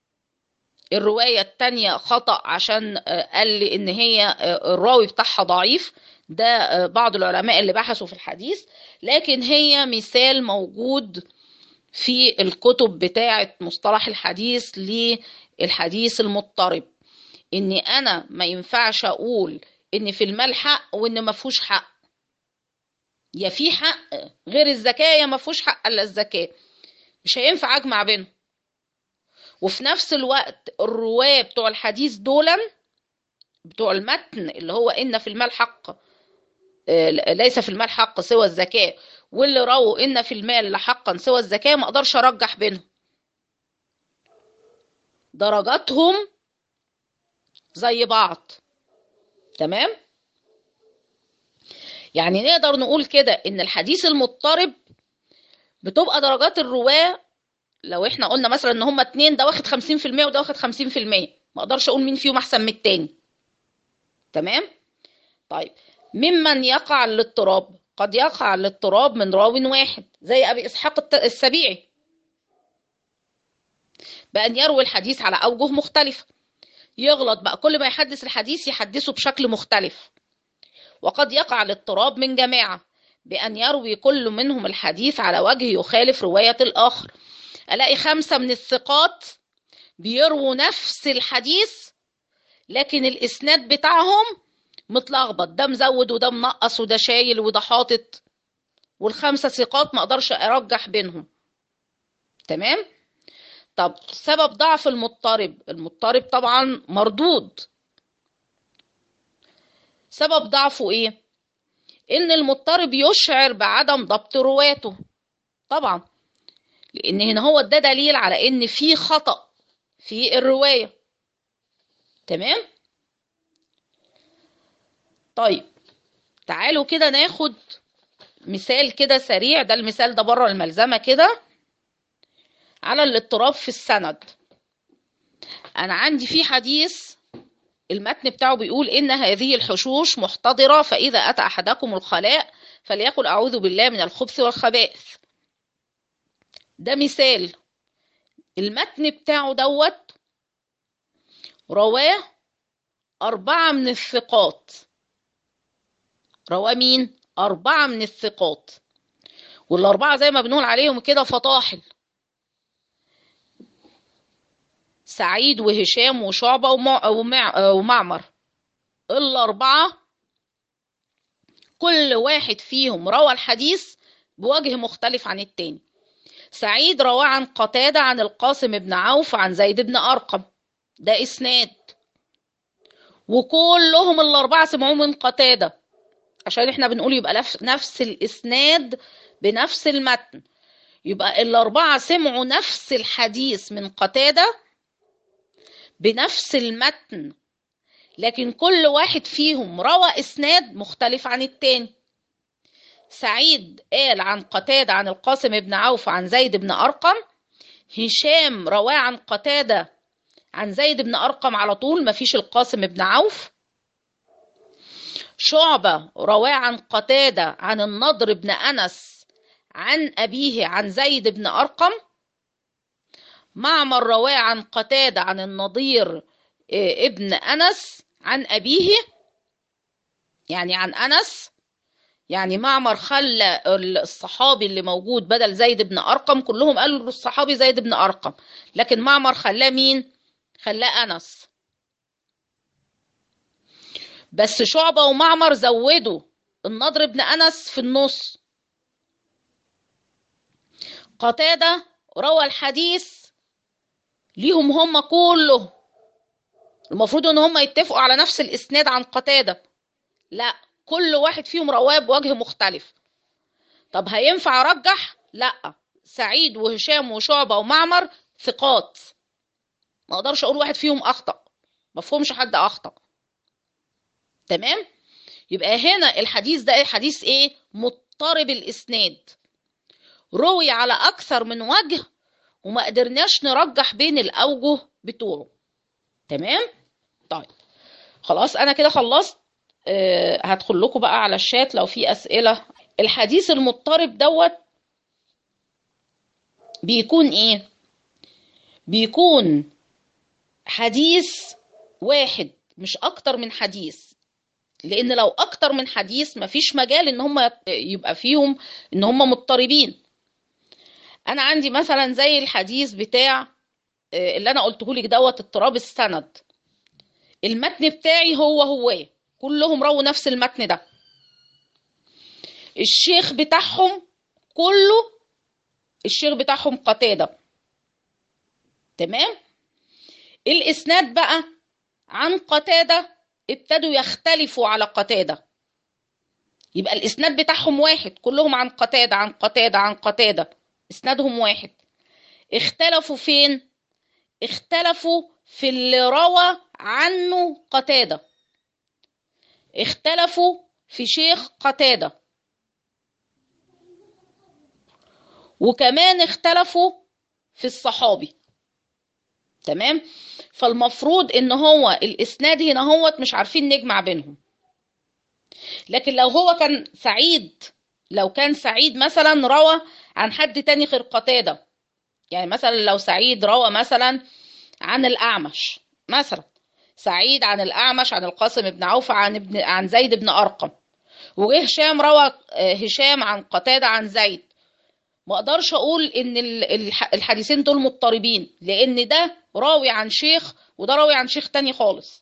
التانية خطأ عشان قال لي ان هي الراوي بتاعها ضعيف ده بعض العلماء اللي بحثوا في الحديث لكن هي مثال موجود في الكتب بتاعة مصطلح الحديث للحديث المضطرب ان انا ما ينفعش اقول ان في المال حق وان ما فيهوش حق يا في حق غير الزكاة يا ما فيهوش حق الا الزكاة مش هينفع اجمع بينهم وفي نفس الوقت الرواة بتوع الحديث دولا بتوع المتن اللي هو ان في المال حق ليس في المال حق سوى الزكاة واللي رووا ان في المال لحقا سوى الزكاة ما اقدرش ارجح بينهم درجاتهم زي بعض تمام يعني نقدر نقول كده ان الحديث المضطرب بتبقى درجات الرواه لو احنا قلنا مثلا ان هما اتنين ده واخد 50% وده واخد 50% ما اقدرش اقول مين فيهم احسن من التاني تمام طيب ممن يقع الاضطراب قد يقع الاضطراب من راو واحد زي ابي اسحاق السبيعي بأن يروي الحديث على أوجه مختلفة يغلط بقى كل ما يحدث الحديث يحدثه بشكل مختلف وقد يقع الاضطراب من جماعة بأن يروي كل منهم الحديث على وجه يخالف رواية الآخر ألاقي خمسة من الثقات بيرووا نفس الحديث لكن الإسناد بتاعهم متلخبط ده مزود وده منقص وده شايل وده حاطط والخمسة ثقات ما أقدرش أرجح بينهم تمام؟ طب سبب ضعف المضطرب المضطرب طبعا مردود سبب ضعفه ايه ان المضطرب يشعر بعدم ضبط رواته طبعا لان هنا هو ده دليل على ان في خطأ في الرواية تمام طيب تعالوا كده ناخد مثال كده سريع ده المثال ده بره الملزمة كده على الاضطراب في السند انا عندي في حديث المتن بتاعه بيقول ان هذه الحشوش محتضرة فاذا اتى احدكم الخلاء فليقل اعوذ بالله من الخبث والخبائث ده مثال المتن بتاعه دوت رواه أربعة من الثقات رواه مين؟ أربعة من الثقات والأربعة زي ما بنقول عليهم كده فطاحل سعيد وهشام وشعبة ومعمر الأربعة كل واحد فيهم روى الحديث بوجه مختلف عن التاني سعيد روى عن قتادة عن القاسم بن عوف عن زيد بن أرقم ده إسناد وكلهم الأربعة سمعوه من قتادة عشان احنا بنقول يبقى نفس الإسناد بنفس المتن يبقى الأربعة سمعوا نفس الحديث من قتادة بنفس المتن لكن كل واحد فيهم روى إسناد مختلف عن التاني سعيد قال عن قتادة عن القاسم بن عوف عن زيد بن أرقم هشام رواه عن قتادة عن زيد بن أرقم على طول مفيش القاسم بن عوف شعبة رواه عن قتادة عن النضر بن أنس عن أبيه عن زيد بن أرقم معمر رواه عن قتادة عن النضير ابن أنس عن أبيه يعني عن أنس يعني معمر خلى الصحابي اللي موجود بدل زيد بن أرقم كلهم قالوا الصحابي زيد بن أرقم لكن معمر خلاه مين؟ خلاه أنس بس شعبة ومعمر زودوا النضر بن أنس في النص قتادة روى الحديث ليهم هم كله المفروض ان هم يتفقوا على نفس الاسناد عن قتادة لا كل واحد فيهم رواه بوجه مختلف طب هينفع ارجح لا سعيد وهشام وشعبة ومعمر ثقات ما اقدرش اقول واحد فيهم اخطأ مفهومش حد اخطأ تمام يبقى هنا الحديث ده حديث ايه مضطرب الاسناد روي على اكثر من وجه وما قدرناش نرجح بين الاوجه بتوعه تمام طيب خلاص انا كده خلصت أه هدخل لكم بقى على الشات لو في اسئله الحديث المضطرب دوت بيكون ايه بيكون حديث واحد مش اكتر من حديث لان لو اكتر من حديث مفيش مجال ان هم يبقى فيهم ان هم مضطربين انا عندي مثلا زي الحديث بتاع اللي انا قلته لك دوت اضطراب السند المتن بتاعي هو هو كلهم رووا نفس المتن ده الشيخ بتاعهم كله الشيخ بتاعهم قتادة تمام الاسناد بقى عن قتادة ابتدوا يختلفوا على قتادة يبقى الاسناد بتاعهم واحد كلهم عن قتادة عن قتادة عن قتادة اسنادهم واحد اختلفوا فين اختلفوا في اللي روى عنه قتادة اختلفوا في شيخ قتادة وكمان اختلفوا في الصحابي تمام فالمفروض ان هو الاسناد هنا هوت مش عارفين نجمع بينهم لكن لو هو كان سعيد لو كان سعيد مثلا روى عن حد تاني غير قتادة يعني مثلا لو سعيد روى مثلا عن الأعمش مثلا سعيد عن الأعمش عن القاسم بن عوف عن ابن عن زيد بن أرقم وجه هشام روى هشام عن قتادة عن زيد ما اقدرش اقول ان الحديثين دول مضطربين لان ده راوي عن شيخ وده راوي عن شيخ تاني خالص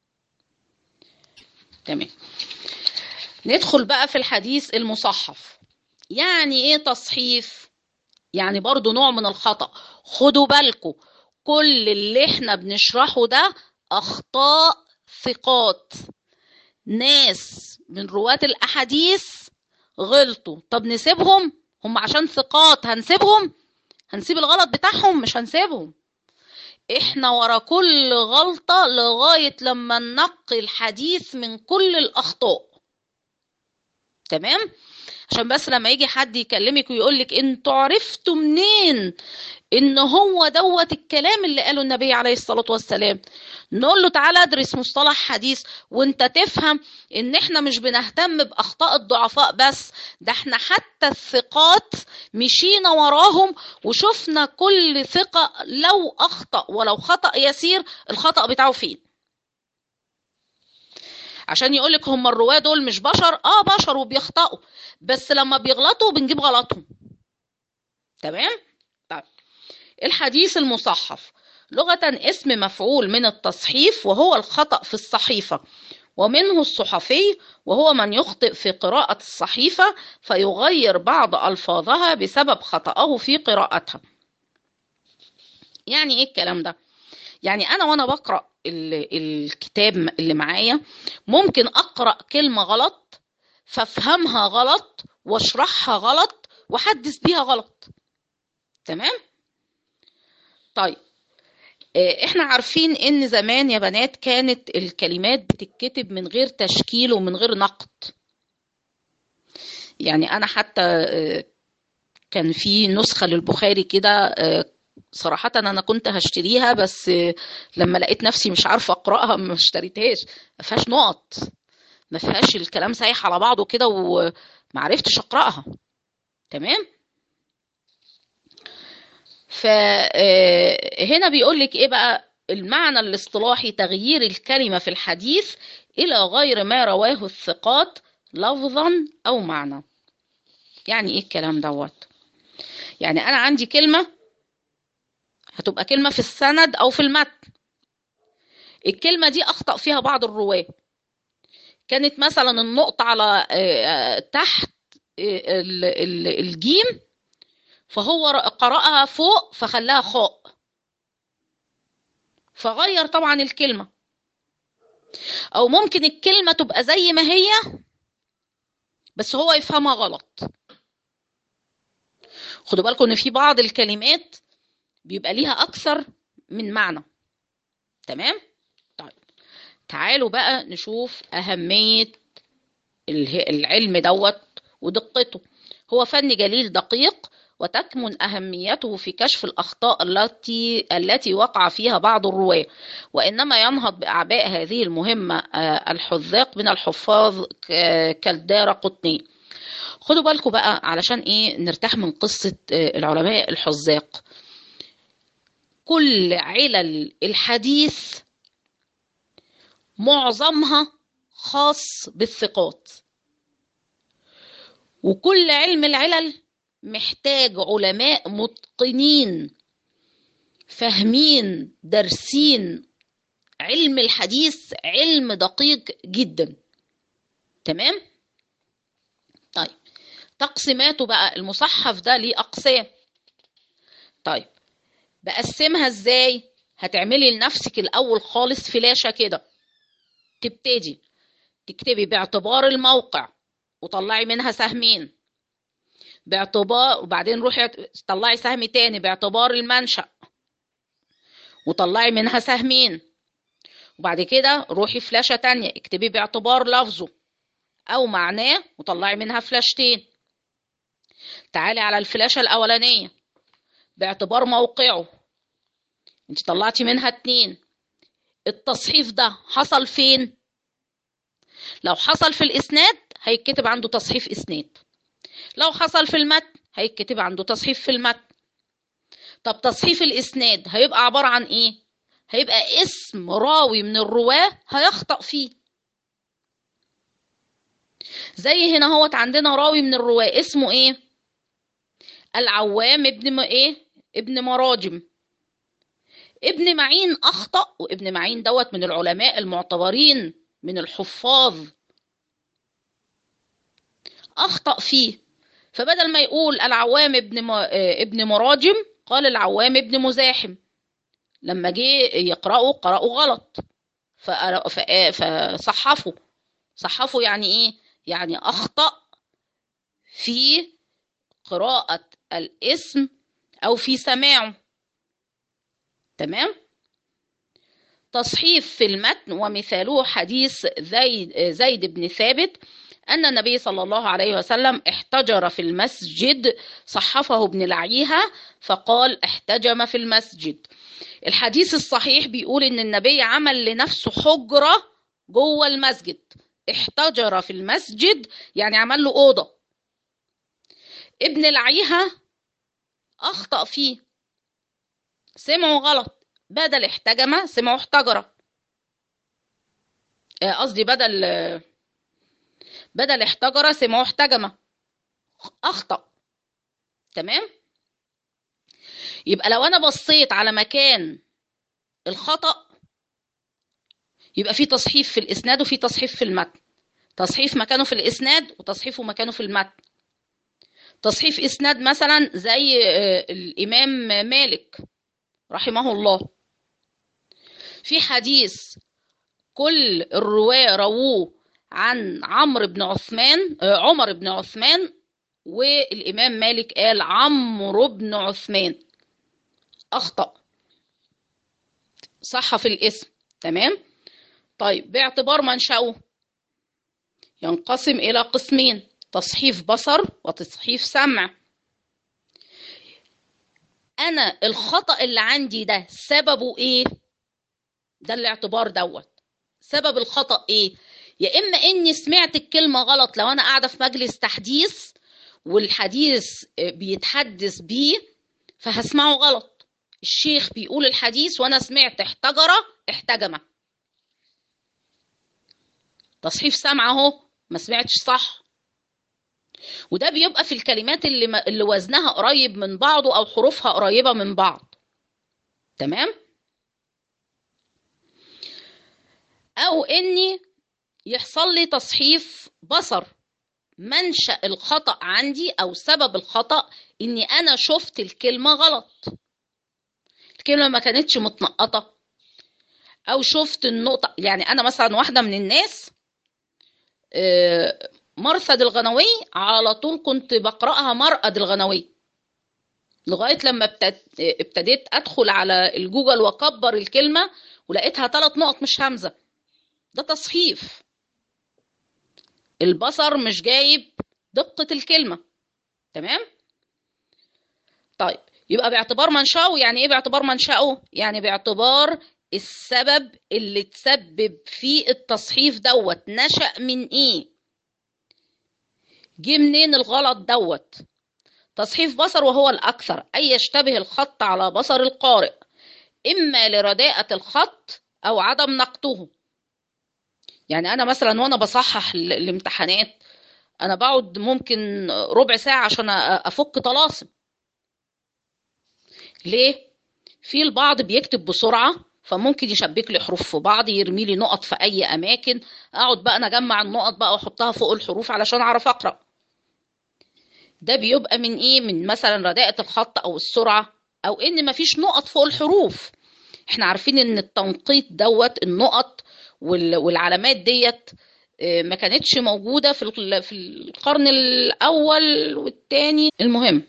تمام ندخل بقى في الحديث المصحف يعني ايه تصحيف يعني برضو نوع من الخطأ خدوا بالكم كل اللي احنا بنشرحه ده اخطاء ثقات ناس من رواة الاحاديث غلطوا طب نسيبهم هم عشان ثقات هنسيبهم هنسيب الغلط بتاعهم مش هنسيبهم احنا ورا كل غلطة لغاية لما ننقي الحديث من كل الأخطاء تمام عشان بس لما يجي حد يكلمك ويقولك انتوا عرفتوا منين ان هو دوت الكلام اللي قاله النبي عليه الصلاة والسلام نقول له تعالى ادرس مصطلح حديث وانت تفهم ان احنا مش بنهتم باخطاء الضعفاء بس ده احنا حتى الثقات مشينا وراهم وشفنا كل ثقة لو اخطأ ولو خطأ يسير الخطأ بتاعه فين عشان يقولك هم الرواة دول مش بشر اه بشر وبيخطئوا بس لما بيغلطوا بنجيب غلطهم تمام طيب الحديث المصحف لغة اسم مفعول من التصحيف وهو الخطأ في الصحيفة ومنه الصحفي وهو من يخطئ في قراءة الصحيفة فيغير بعض ألفاظها بسبب خطأه في قراءتها يعني ايه الكلام ده يعني انا وانا بقرا الكتاب اللي معايا ممكن اقرا كلمه غلط فافهمها غلط واشرحها غلط واحدث بيها غلط تمام طيب احنا عارفين ان زمان يا بنات كانت الكلمات بتتكتب من غير تشكيل ومن غير نقد يعني انا حتى كان في نسخه للبخاري كده صراحة أنا كنت هشتريها بس لما لقيت نفسي مش عارفة أقرأها ما اشتريتهاش ما فيهاش نقط ما فيهاش الكلام سايح على بعضه كده وما عرفتش أقرأها تمام فهنا بيقول لك إيه بقى المعنى الاصطلاحي تغيير الكلمة في الحديث إلى غير ما رواه الثقات لفظا أو معنى يعني إيه الكلام دوت يعني أنا عندي كلمة هتبقى كلمة في السند أو في المتن الكلمة دي أخطأ فيها بعض الرواة كانت مثلا النقطة على تحت الجيم فهو قرأها فوق فخلاها خاء فغير طبعا الكلمة أو ممكن الكلمة تبقى زي ما هي بس هو يفهمها غلط خدوا بالكم إن في بعض الكلمات بيبقى ليها أكثر من معنى تمام؟ طيب تعالوا بقى نشوف أهمية العلم دوت ودقته هو فن جليل دقيق وتكمن أهميته في كشف الأخطاء التي التي وقع فيها بعض الرواة وإنما ينهض بأعباء هذه المهمة الحذاق من الحفاظ كالدار قطني خدوا بالكم بقى علشان إيه نرتاح من قصة العلماء الحذاق كل علل الحديث معظمها خاص بالثقات وكل علم العلل محتاج علماء متقنين فاهمين دارسين علم الحديث علم دقيق جدا تمام طيب تقسيماته بقى المصحف ده ليه اقسام طيب بقسمها ازاي هتعملي لنفسك الاول خالص فلاشة كده تبتدي تكتبي باعتبار الموقع وطلعي منها سهمين باعتبار وبعدين روحي طلعي سهم تاني باعتبار المنشأ وطلعي منها سهمين وبعد كده روحي فلاشة تانية اكتبي باعتبار لفظه او معناه وطلعي منها فلاشتين تعالي على الفلاشة الاولانية باعتبار موقعه انت طلعتي منها اتنين التصحيف ده حصل فين لو حصل في الاسناد هيتكتب عنده تصحيف اسناد لو حصل في المتن هيتكتب عنده تصحيف في المتن طب تصحيف الاسناد هيبقى عبارة عن ايه هيبقى اسم راوي من الرواه هيخطأ فيه زي هنا هوت عندنا راوي من الرواه اسمه ايه العوام ابن م... ايه ابن مراجم ابن معين اخطأ وابن معين دوت من العلماء المعتبرين من الحفاظ اخطأ فيه فبدل ما يقول العوام ابن م... ابن مراجم قال العوام ابن مزاحم لما جه يقرأوا قرأوا غلط فصحفوا صحفوا يعني ايه يعني اخطأ في قراءة الاسم او في سماعه تمام تصحيف في المتن ومثاله حديث زيد, زيد بن ثابت أن النبي صلى الله عليه وسلم احتجر في المسجد صحفه ابن لعيها فقال احتجم في المسجد الحديث الصحيح بيقول ان النبي عمل لنفسه حجرة جوه المسجد احتجر في المسجد يعني عمل له أوضة ابن لعيها أخطأ فيه سمعوا غلط بدل احتجم سمعوا احتجر قصدي بدل بدل احتجر سمعوا احتجم أخطأ تمام يبقى لو أنا بصيت على مكان الخطأ يبقى في تصحيف في الإسناد وفي تصحيف في المتن تصحيف مكانه في الإسناد وتصحيفه مكانه في المتن تصحيف إسناد مثلا زي الإمام مالك رحمه الله في حديث كل الرواة رووه عن عمرو بن عثمان عمر بن عثمان والإمام مالك قال عمرو بن عثمان أخطأ صح في الاسم تمام طيب باعتبار منشأه ينقسم إلى قسمين تصحيف بصر وتصحيف سمع أنا الخطأ اللي عندي ده سببه إيه؟ ده الاعتبار دوت سبب الخطأ إيه؟ يا إما إني سمعت الكلمة غلط لو أنا قاعدة في مجلس تحديث والحديث بيتحدث بيه فهسمعه غلط الشيخ بيقول الحديث وأنا سمعت احتجر احتجم تصحيف سمع اهو ما سمعتش صح وده بيبقى في الكلمات اللي, ما اللي وزنها قريب من بعضه او حروفها قريبه من بعض تمام او اني يحصل لي تصحيف بصر منشأ الخطأ عندي او سبب الخطأ اني انا شفت الكلمه غلط الكلمه ما كانتش متنقطه او شفت النقطه يعني انا مثلا واحده من الناس مرثد الغنوي على طول كنت بقرأها مرقد الغنوي لغاية لما ابتديت أدخل على الجوجل وأكبر الكلمة ولقيتها ثلاث نقط مش همزة ده تصحيف البصر مش جايب دقة الكلمة تمام طيب يبقى باعتبار منشأه يعني ايه باعتبار منشأه يعني باعتبار السبب اللي تسبب في التصحيف دوت نشأ من ايه جه منين الغلط دوت تصحيف بصر وهو الأكثر أي يشتبه الخط على بصر القارئ إما لرداءة الخط أو عدم نقطه يعني أنا مثلا وأنا بصحح الامتحانات أنا بقعد ممكن ربع ساعة عشان أفك طلاسم ليه؟ في البعض بيكتب بسرعة فممكن يشبك لي حروف في بعض يرمي لي نقط في اي اماكن اقعد بقى انا اجمع النقط بقى واحطها فوق الحروف علشان اعرف اقرا ده بيبقى من ايه من مثلا رداءة الخط او السرعة او ان مفيش نقط فوق الحروف احنا عارفين ان التنقيط دوت النقط والعلامات ديت ما كانتش موجودة في في القرن الاول والثاني المهم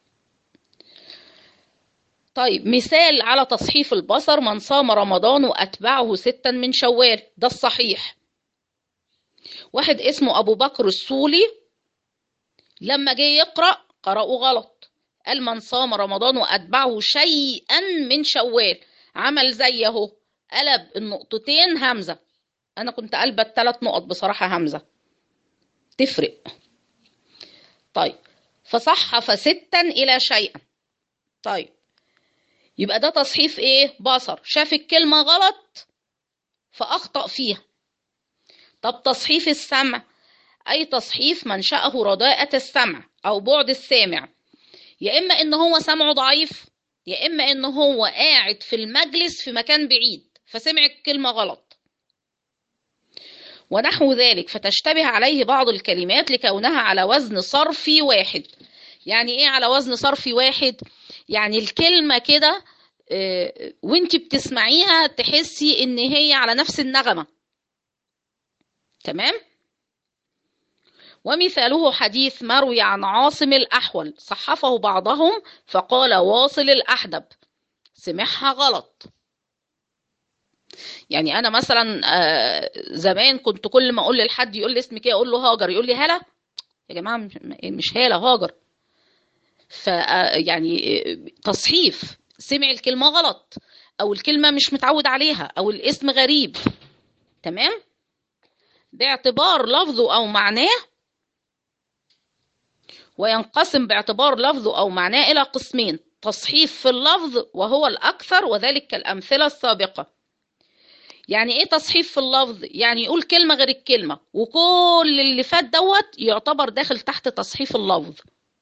طيب مثال على تصحيف البصر من صام رمضان وأتبعه ستا من شوال ده الصحيح واحد اسمه أبو بكر السولي لما جه يقرأ قرأه غلط قال من صام رمضان وأتبعه شيئا من شوال عمل زي اهو قلب النقطتين همزة أنا كنت قلبة الثلاث نقط بصراحة همزة تفرق طيب فصحف ستا إلى شيئا طيب يبقى ده تصحيف ايه بصر شاف الكلمة غلط فأخطأ فيها طب تصحيف السمع أي تصحيف منشأه رداءة السمع أو بعد السامع يا إما إن هو سمعه ضعيف يا إما إن هو قاعد في المجلس في مكان بعيد فسمع الكلمة غلط ونحو ذلك فتشتبه عليه بعض الكلمات لكونها على وزن صرفي واحد يعني ايه على وزن صرفي واحد يعني الكلمة كده وانت بتسمعيها تحسي ان هي على نفس النغمة تمام ومثاله حديث مروي عن عاصم الأحول صحفه بعضهم فقال واصل الأحدب سمعها غلط يعني انا مثلا زمان كنت كل ما اقول لحد يقول لي اسمك ايه اقول له هاجر يقول لي هلا يا جماعه مش هاله هاجر ف يعني تصحيف سمع الكلمه غلط او الكلمه مش متعود عليها او الاسم غريب تمام باعتبار لفظه او معناه وينقسم باعتبار لفظه او معناه الى قسمين تصحيف في اللفظ وهو الاكثر وذلك كالامثله السابقه يعني ايه تصحيف في اللفظ يعني يقول كلمه غير الكلمه وكل اللي فات دوت يعتبر داخل تحت تصحيف اللفظ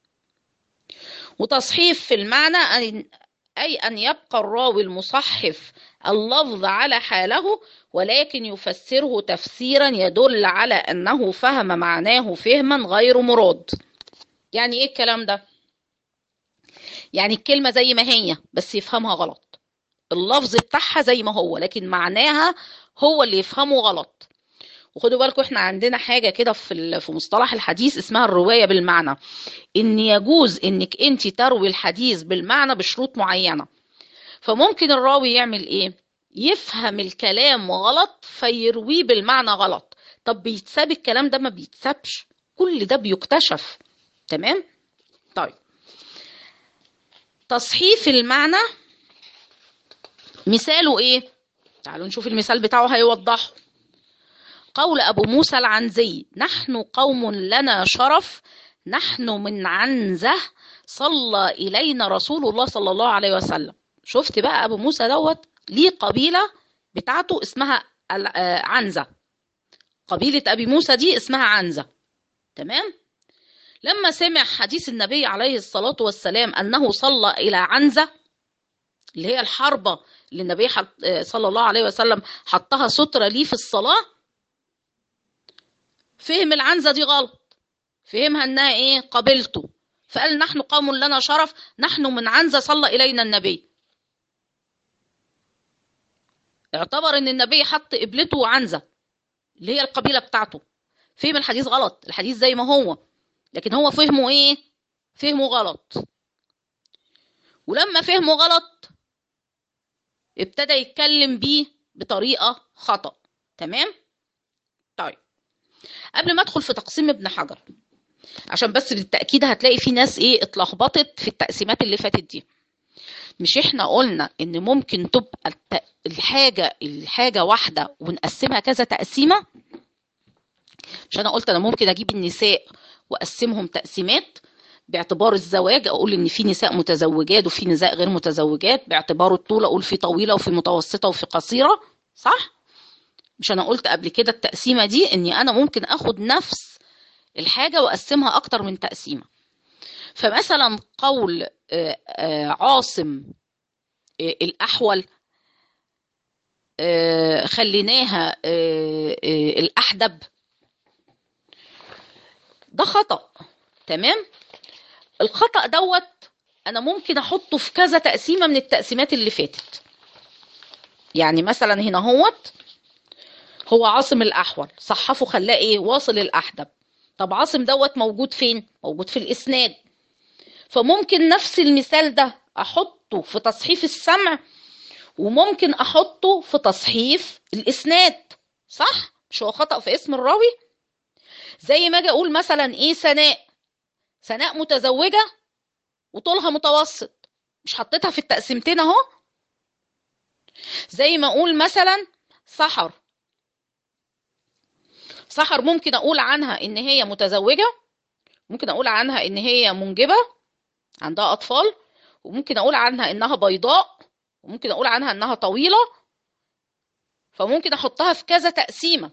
وتصحيف في المعنى اي ان يبقى الراوي المصحف اللفظ على حاله ولكن يفسره تفسيرا يدل على انه فهم معناه فهما غير مراد يعني ايه الكلام ده يعني الكلمه زي ما هي بس يفهمها غلط اللفظ بتاعها زي ما هو لكن معناها هو اللي يفهمه غلط وخدوا بالكم احنا عندنا حاجه كده في في مصطلح الحديث اسمها الروايه بالمعنى ان يجوز انك انت تروي الحديث بالمعنى بشروط معينه فممكن الراوي يعمل ايه يفهم الكلام غلط فيرويه بالمعنى غلط طب بيتساب الكلام ده ما بيتسابش كل ده بيكتشف تمام طيب تصحيف المعنى مثاله ايه تعالوا نشوف المثال بتاعه هيوضحه قول ابو موسى العنزي نحن قوم لنا شرف نحن من عنزه صلى الينا رسول الله صلى الله عليه وسلم شفت بقى ابو موسى دوت ليه قبيله بتاعته اسمها عنزه قبيله ابي موسى دي اسمها عنزه تمام لما سمع حديث النبي عليه الصلاه والسلام انه صلى الى عنزه اللي هي الحربه اللي النبي صلى الله عليه وسلم حطها سترة ليه في الصلاة فهم العنزة دي غلط فهمها انها ايه قبلته فقال نحن قوم لنا شرف نحن من عنزة صلى إلينا النبي اعتبر ان النبي حط قبلته عنزة اللي هي القبيلة بتاعته فهم الحديث غلط الحديث زي ما هو لكن هو فهمه ايه فهمه غلط ولما فهمه غلط ابتدى يتكلم بيه بطريقة خطأ تمام طيب قبل ما ادخل في تقسيم ابن حجر عشان بس للتأكيد هتلاقي في ناس ايه اتلخبطت في التقسيمات اللي فاتت دي مش احنا قلنا ان ممكن تبقى الحاجة الحاجة واحدة ونقسمها كذا تقسيمة مش انا قلت انا ممكن اجيب النساء واقسمهم تقسيمات باعتبار الزواج اقول ان في نساء متزوجات وفي نساء غير متزوجات باعتبار الطول اقول في طويله وفي متوسطه وفي قصيره صح مش انا قلت قبل كده التقسيمه دي اني انا ممكن اخد نفس الحاجه واقسمها اكتر من تقسيمه فمثلا قول عاصم الاحول خليناها الاحدب ده خطأ تمام الخطأ دوت أنا ممكن أحطه في كذا تقسيمة من التقسيمات اللي فاتت يعني مثلا هنا هوت هو عاصم الأحول صحفه خلاه إيه واصل الأحدب طب عاصم دوت موجود فين موجود في الإسناد فممكن نفس المثال ده أحطه في تصحيف السمع وممكن أحطه في تصحيف الإسناد صح مش هو خطأ في اسم الراوي زي ما اجي اقول مثلا ايه سناء سناء متزوجة وطولها متوسط مش حطيتها في التقسيمتين اهو زي ما اقول مثلا سحر سحر ممكن اقول عنها ان هي متزوجة ممكن اقول عنها ان هي منجبة عندها اطفال وممكن اقول عنها انها بيضاء وممكن اقول عنها انها طويلة فممكن احطها في كذا تقسيمة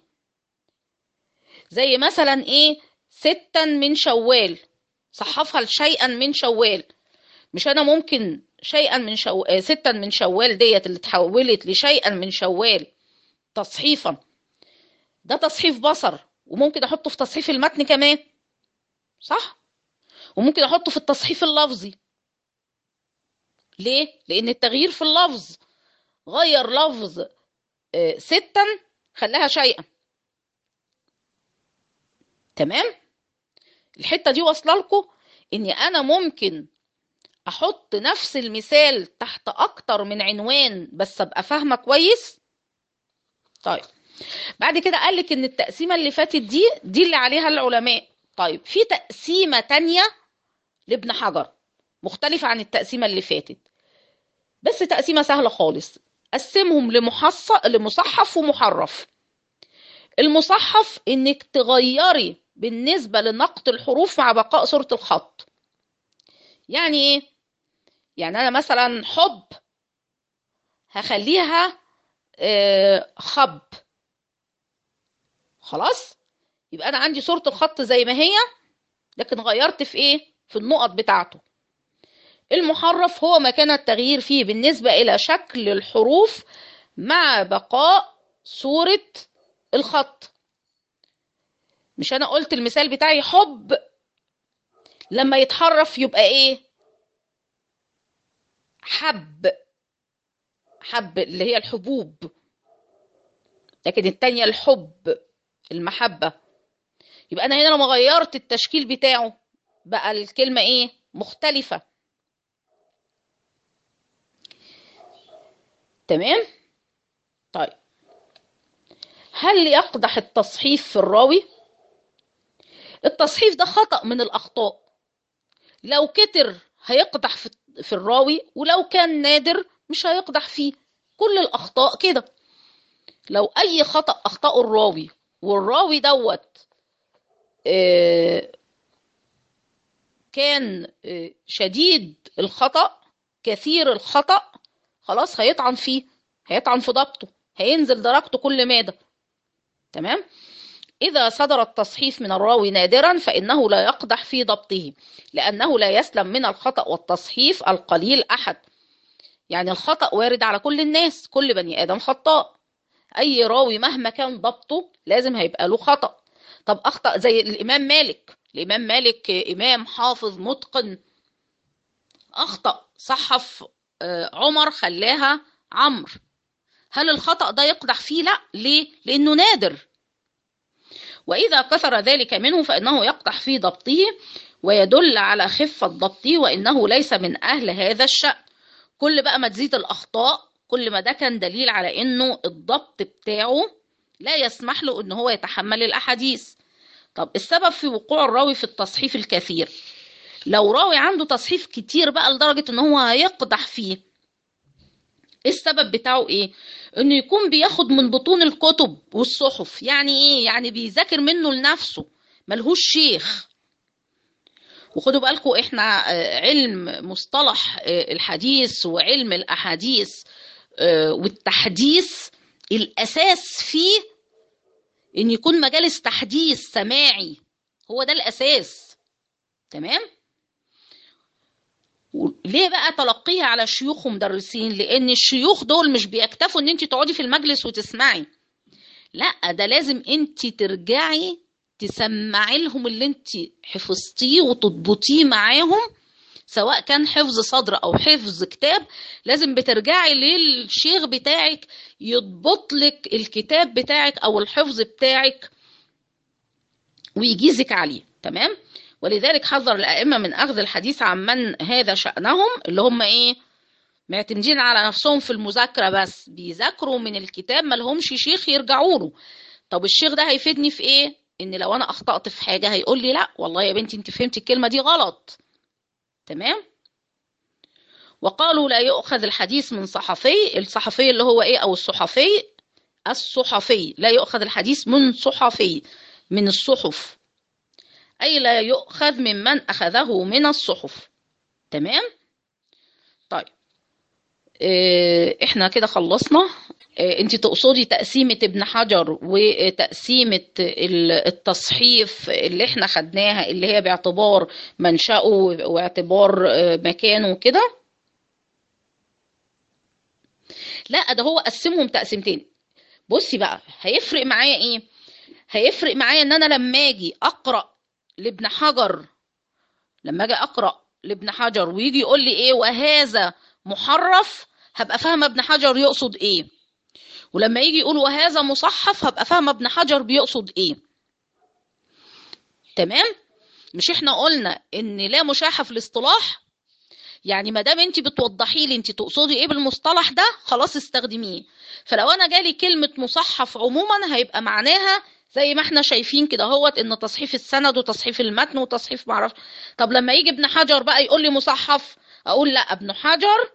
زي مثلا ايه ستا من شوال صحفها لشيئا من شوال مش انا ممكن شيئا من شو... آه، ستا من شوال ديت اللي اتحولت لشيئا من شوال تصحيفا ده تصحيف بصر وممكن احطه في تصحيف المتن كمان صح وممكن احطه في التصحيف اللفظي ليه لان التغيير في اللفظ غير لفظ آه، ستا خلاها شيئا تمام الحته دي واصله لكم اني انا ممكن احط نفس المثال تحت اكتر من عنوان بس ابقى فاهمه كويس طيب بعد كده قال لك ان التقسيمه اللي فاتت دي دي اللي عليها العلماء طيب في تقسيمه تانية لابن حجر مختلفه عن التقسيمه اللي فاتت بس تقسيمه سهله خالص قسمهم لمحص لمصحف ومحرف المصحف انك تغيري بالنسبه لنقط الحروف مع بقاء صوره الخط يعني ايه يعني انا مثلا حب هخليها آه، خب خلاص يبقى انا عندي صورة الخط زي ما هي لكن غيرت في ايه في النقط بتاعته المحرف هو ما كان التغيير فيه بالنسبة الى شكل الحروف مع بقاء صورة الخط مش انا قلت المثال بتاعي حب لما يتحرف يبقى ايه حب حب اللي هي الحبوب لكن التانية الحب المحبة يبقى أنا هنا لما غيرت التشكيل بتاعه بقى الكلمة إيه مختلفة تمام طيب هل يقدح التصحيف في الراوي التصحيف ده خطأ من الأخطاء لو كتر هيقدح في في الراوي ولو كان نادر مش هيقدح فيه كل الأخطاء كده لو أي خطأ أخطأه الراوي والراوي دوت آه، كان آه، شديد الخطأ كثير الخطأ خلاص هيطعن فيه هيطعن في ضبطه هينزل درجته كل مادة تمام إذا صدر التصحيف من الراوي نادرا فإنه لا يقدح في ضبطه لأنه لا يسلم من الخطأ والتصحيف القليل أحد يعني الخطأ وارد على كل الناس كل بني آدم خطاء أي راوي مهما كان ضبطه لازم هيبقى له خطأ طب أخطأ زي الإمام مالك الإمام مالك إمام حافظ متقن أخطأ صحف آه، عمر خلاها عمرو هل الخطأ ده يقدح فيه؟ لا ليه؟ لأنه نادر وإذا كثر ذلك منه فإنه يقدح في ضبطه ويدل على خفة ضبطه وإنه ليس من أهل هذا الشأن كل بقى ما تزيد الأخطاء كل ما ده كان دليل على إنه الضبط بتاعه لا يسمح له إن هو يتحمل الأحاديث طب السبب في وقوع الراوي في التصحيف الكثير لو راوي عنده تصحيف كتير بقى لدرجة إن هو هيقدح فيه السبب بتاعه إيه؟ انه يكون بياخد من بطون الكتب والصحف يعني ايه يعني بيذاكر منه لنفسه ملهوش شيخ وخدوا بالكم احنا علم مصطلح الحديث وعلم الاحاديث والتحديث الاساس فيه ان يكون مجالس تحديث سماعي هو ده الاساس تمام ليه بقى تلقيها على شيوخ ومدرسين لان الشيوخ دول مش بيكتفوا ان انت تقعدي في المجلس وتسمعي لا ده لازم انت ترجعي تسمعي لهم اللي انت حفظتيه وتضبطيه معاهم سواء كان حفظ صدر او حفظ كتاب لازم بترجعي للشيخ بتاعك يضبط لك الكتاب بتاعك او الحفظ بتاعك ويجيزك عليه تمام ولذلك حذر الأئمة من أخذ الحديث عن من هذا شأنهم اللي هم إيه معتمدين على نفسهم في المذاكرة بس بيذاكروا من الكتاب ما لهمش شيخ يرجعوا له طب الشيخ ده هيفيدني في إيه ان لو انا اخطأت في حاجة هيقول لي لا والله يا بنتي انت فهمتي الكلمة دي غلط تمام وقالوا لا يؤخذ الحديث من صحفي الصحفي اللي هو ايه او الصحفي الصحفي لا يؤخذ الحديث من صحفي من الصحف اي لا يؤخذ ممن اخذه من الصحف تمام طيب اه احنا كده خلصنا اه انت تقصدي تقسيمة ابن حجر وتقسيمة التصحيف اللي احنا خدناها اللي هي باعتبار منشأه واعتبار اه مكانه كده لا ده هو قسمهم تقسيمتين بصي بقى هيفرق معايا ايه هيفرق معايا ان انا لما اجي اقرا لابن حجر لما اجي اقرا لابن حجر ويجي يقول لي ايه وهذا محرف هبقى فاهمه ابن حجر يقصد ايه ولما يجي يقول وهذا مصحف هبقى فاهمه ابن حجر بيقصد ايه تمام مش احنا قلنا ان لا مشاحه في الاصطلاح يعني ما دام انت بتوضحي لي انت تقصدي ايه بالمصطلح ده خلاص استخدميه فلو انا جالي كلمه مصحف عموما هيبقى معناها زي ما احنا شايفين كده هوت ان تصحيف السند وتصحيف المتن وتصحيف معرفش طب لما يجي ابن حجر بقى يقول لي مصحف اقول لا ابن حجر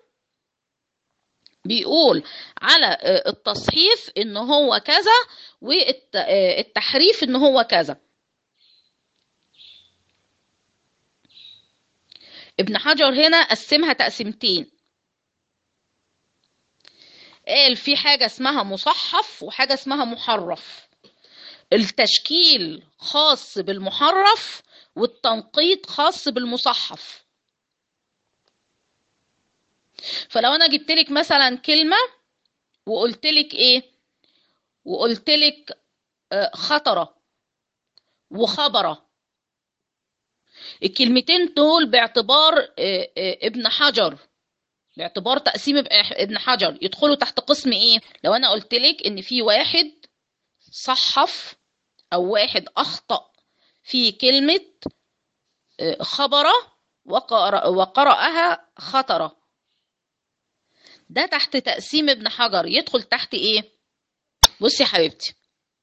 بيقول على التصحيف ان هو كذا والتحريف ان هو كذا ابن حجر هنا قسمها تقسيمتين قال في حاجة اسمها مصحف وحاجة اسمها محرف التشكيل خاص بالمحرف والتنقيط خاص بالمصحف فلو انا جبت لك مثلا كلمة وقلت لك ايه وقلت لك خطرة وخبره الكلمتين دول باعتبار ابن حجر باعتبار تقسيم ابن حجر يدخلوا تحت قسم ايه لو انا قلت لك ان في واحد صحف او واحد اخطأ في كلمة خبرة وقرأ وقرأها خطرة ده تحت تقسيم ابن حجر يدخل تحت ايه بصي يا حبيبتي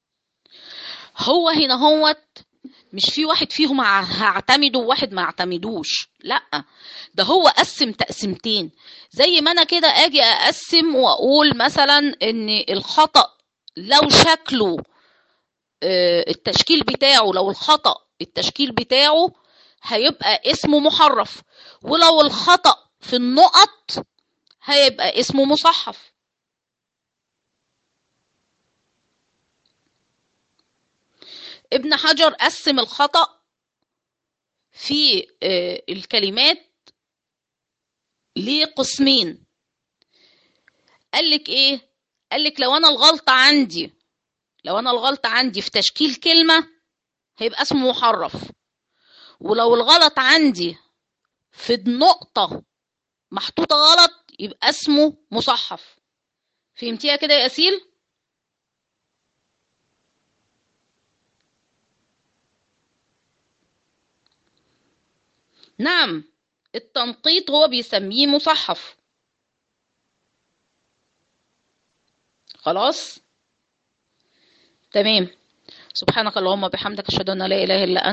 هو هنا هوت مش في واحد فيهم هعتمده وواحد ما اعتمدوش لا ده هو قسم تقسيمتين زي ما انا كده اجي اقسم واقول مثلا ان الخطأ لو شكله التشكيل بتاعه لو الخطأ التشكيل بتاعه هيبقى اسمه محرف ولو الخطأ في النقط هيبقى اسمه مصحف ابن حجر قسم الخطأ في الكلمات لقسمين قال لك ايه قال لك لو انا الغلطة عندي لو انا الغلطة عندي في تشكيل كلمة هيبقى اسمه محرف ولو الغلط عندي في النقطة محطوطة غلط يبقى اسمه مصحف فهمتيها كده يا أسيل؟ نعم التنقيط هو بيسميه مصحف خلاص تمام سبحانك اللهم وبحمدك اشهد ان لا اله الا انت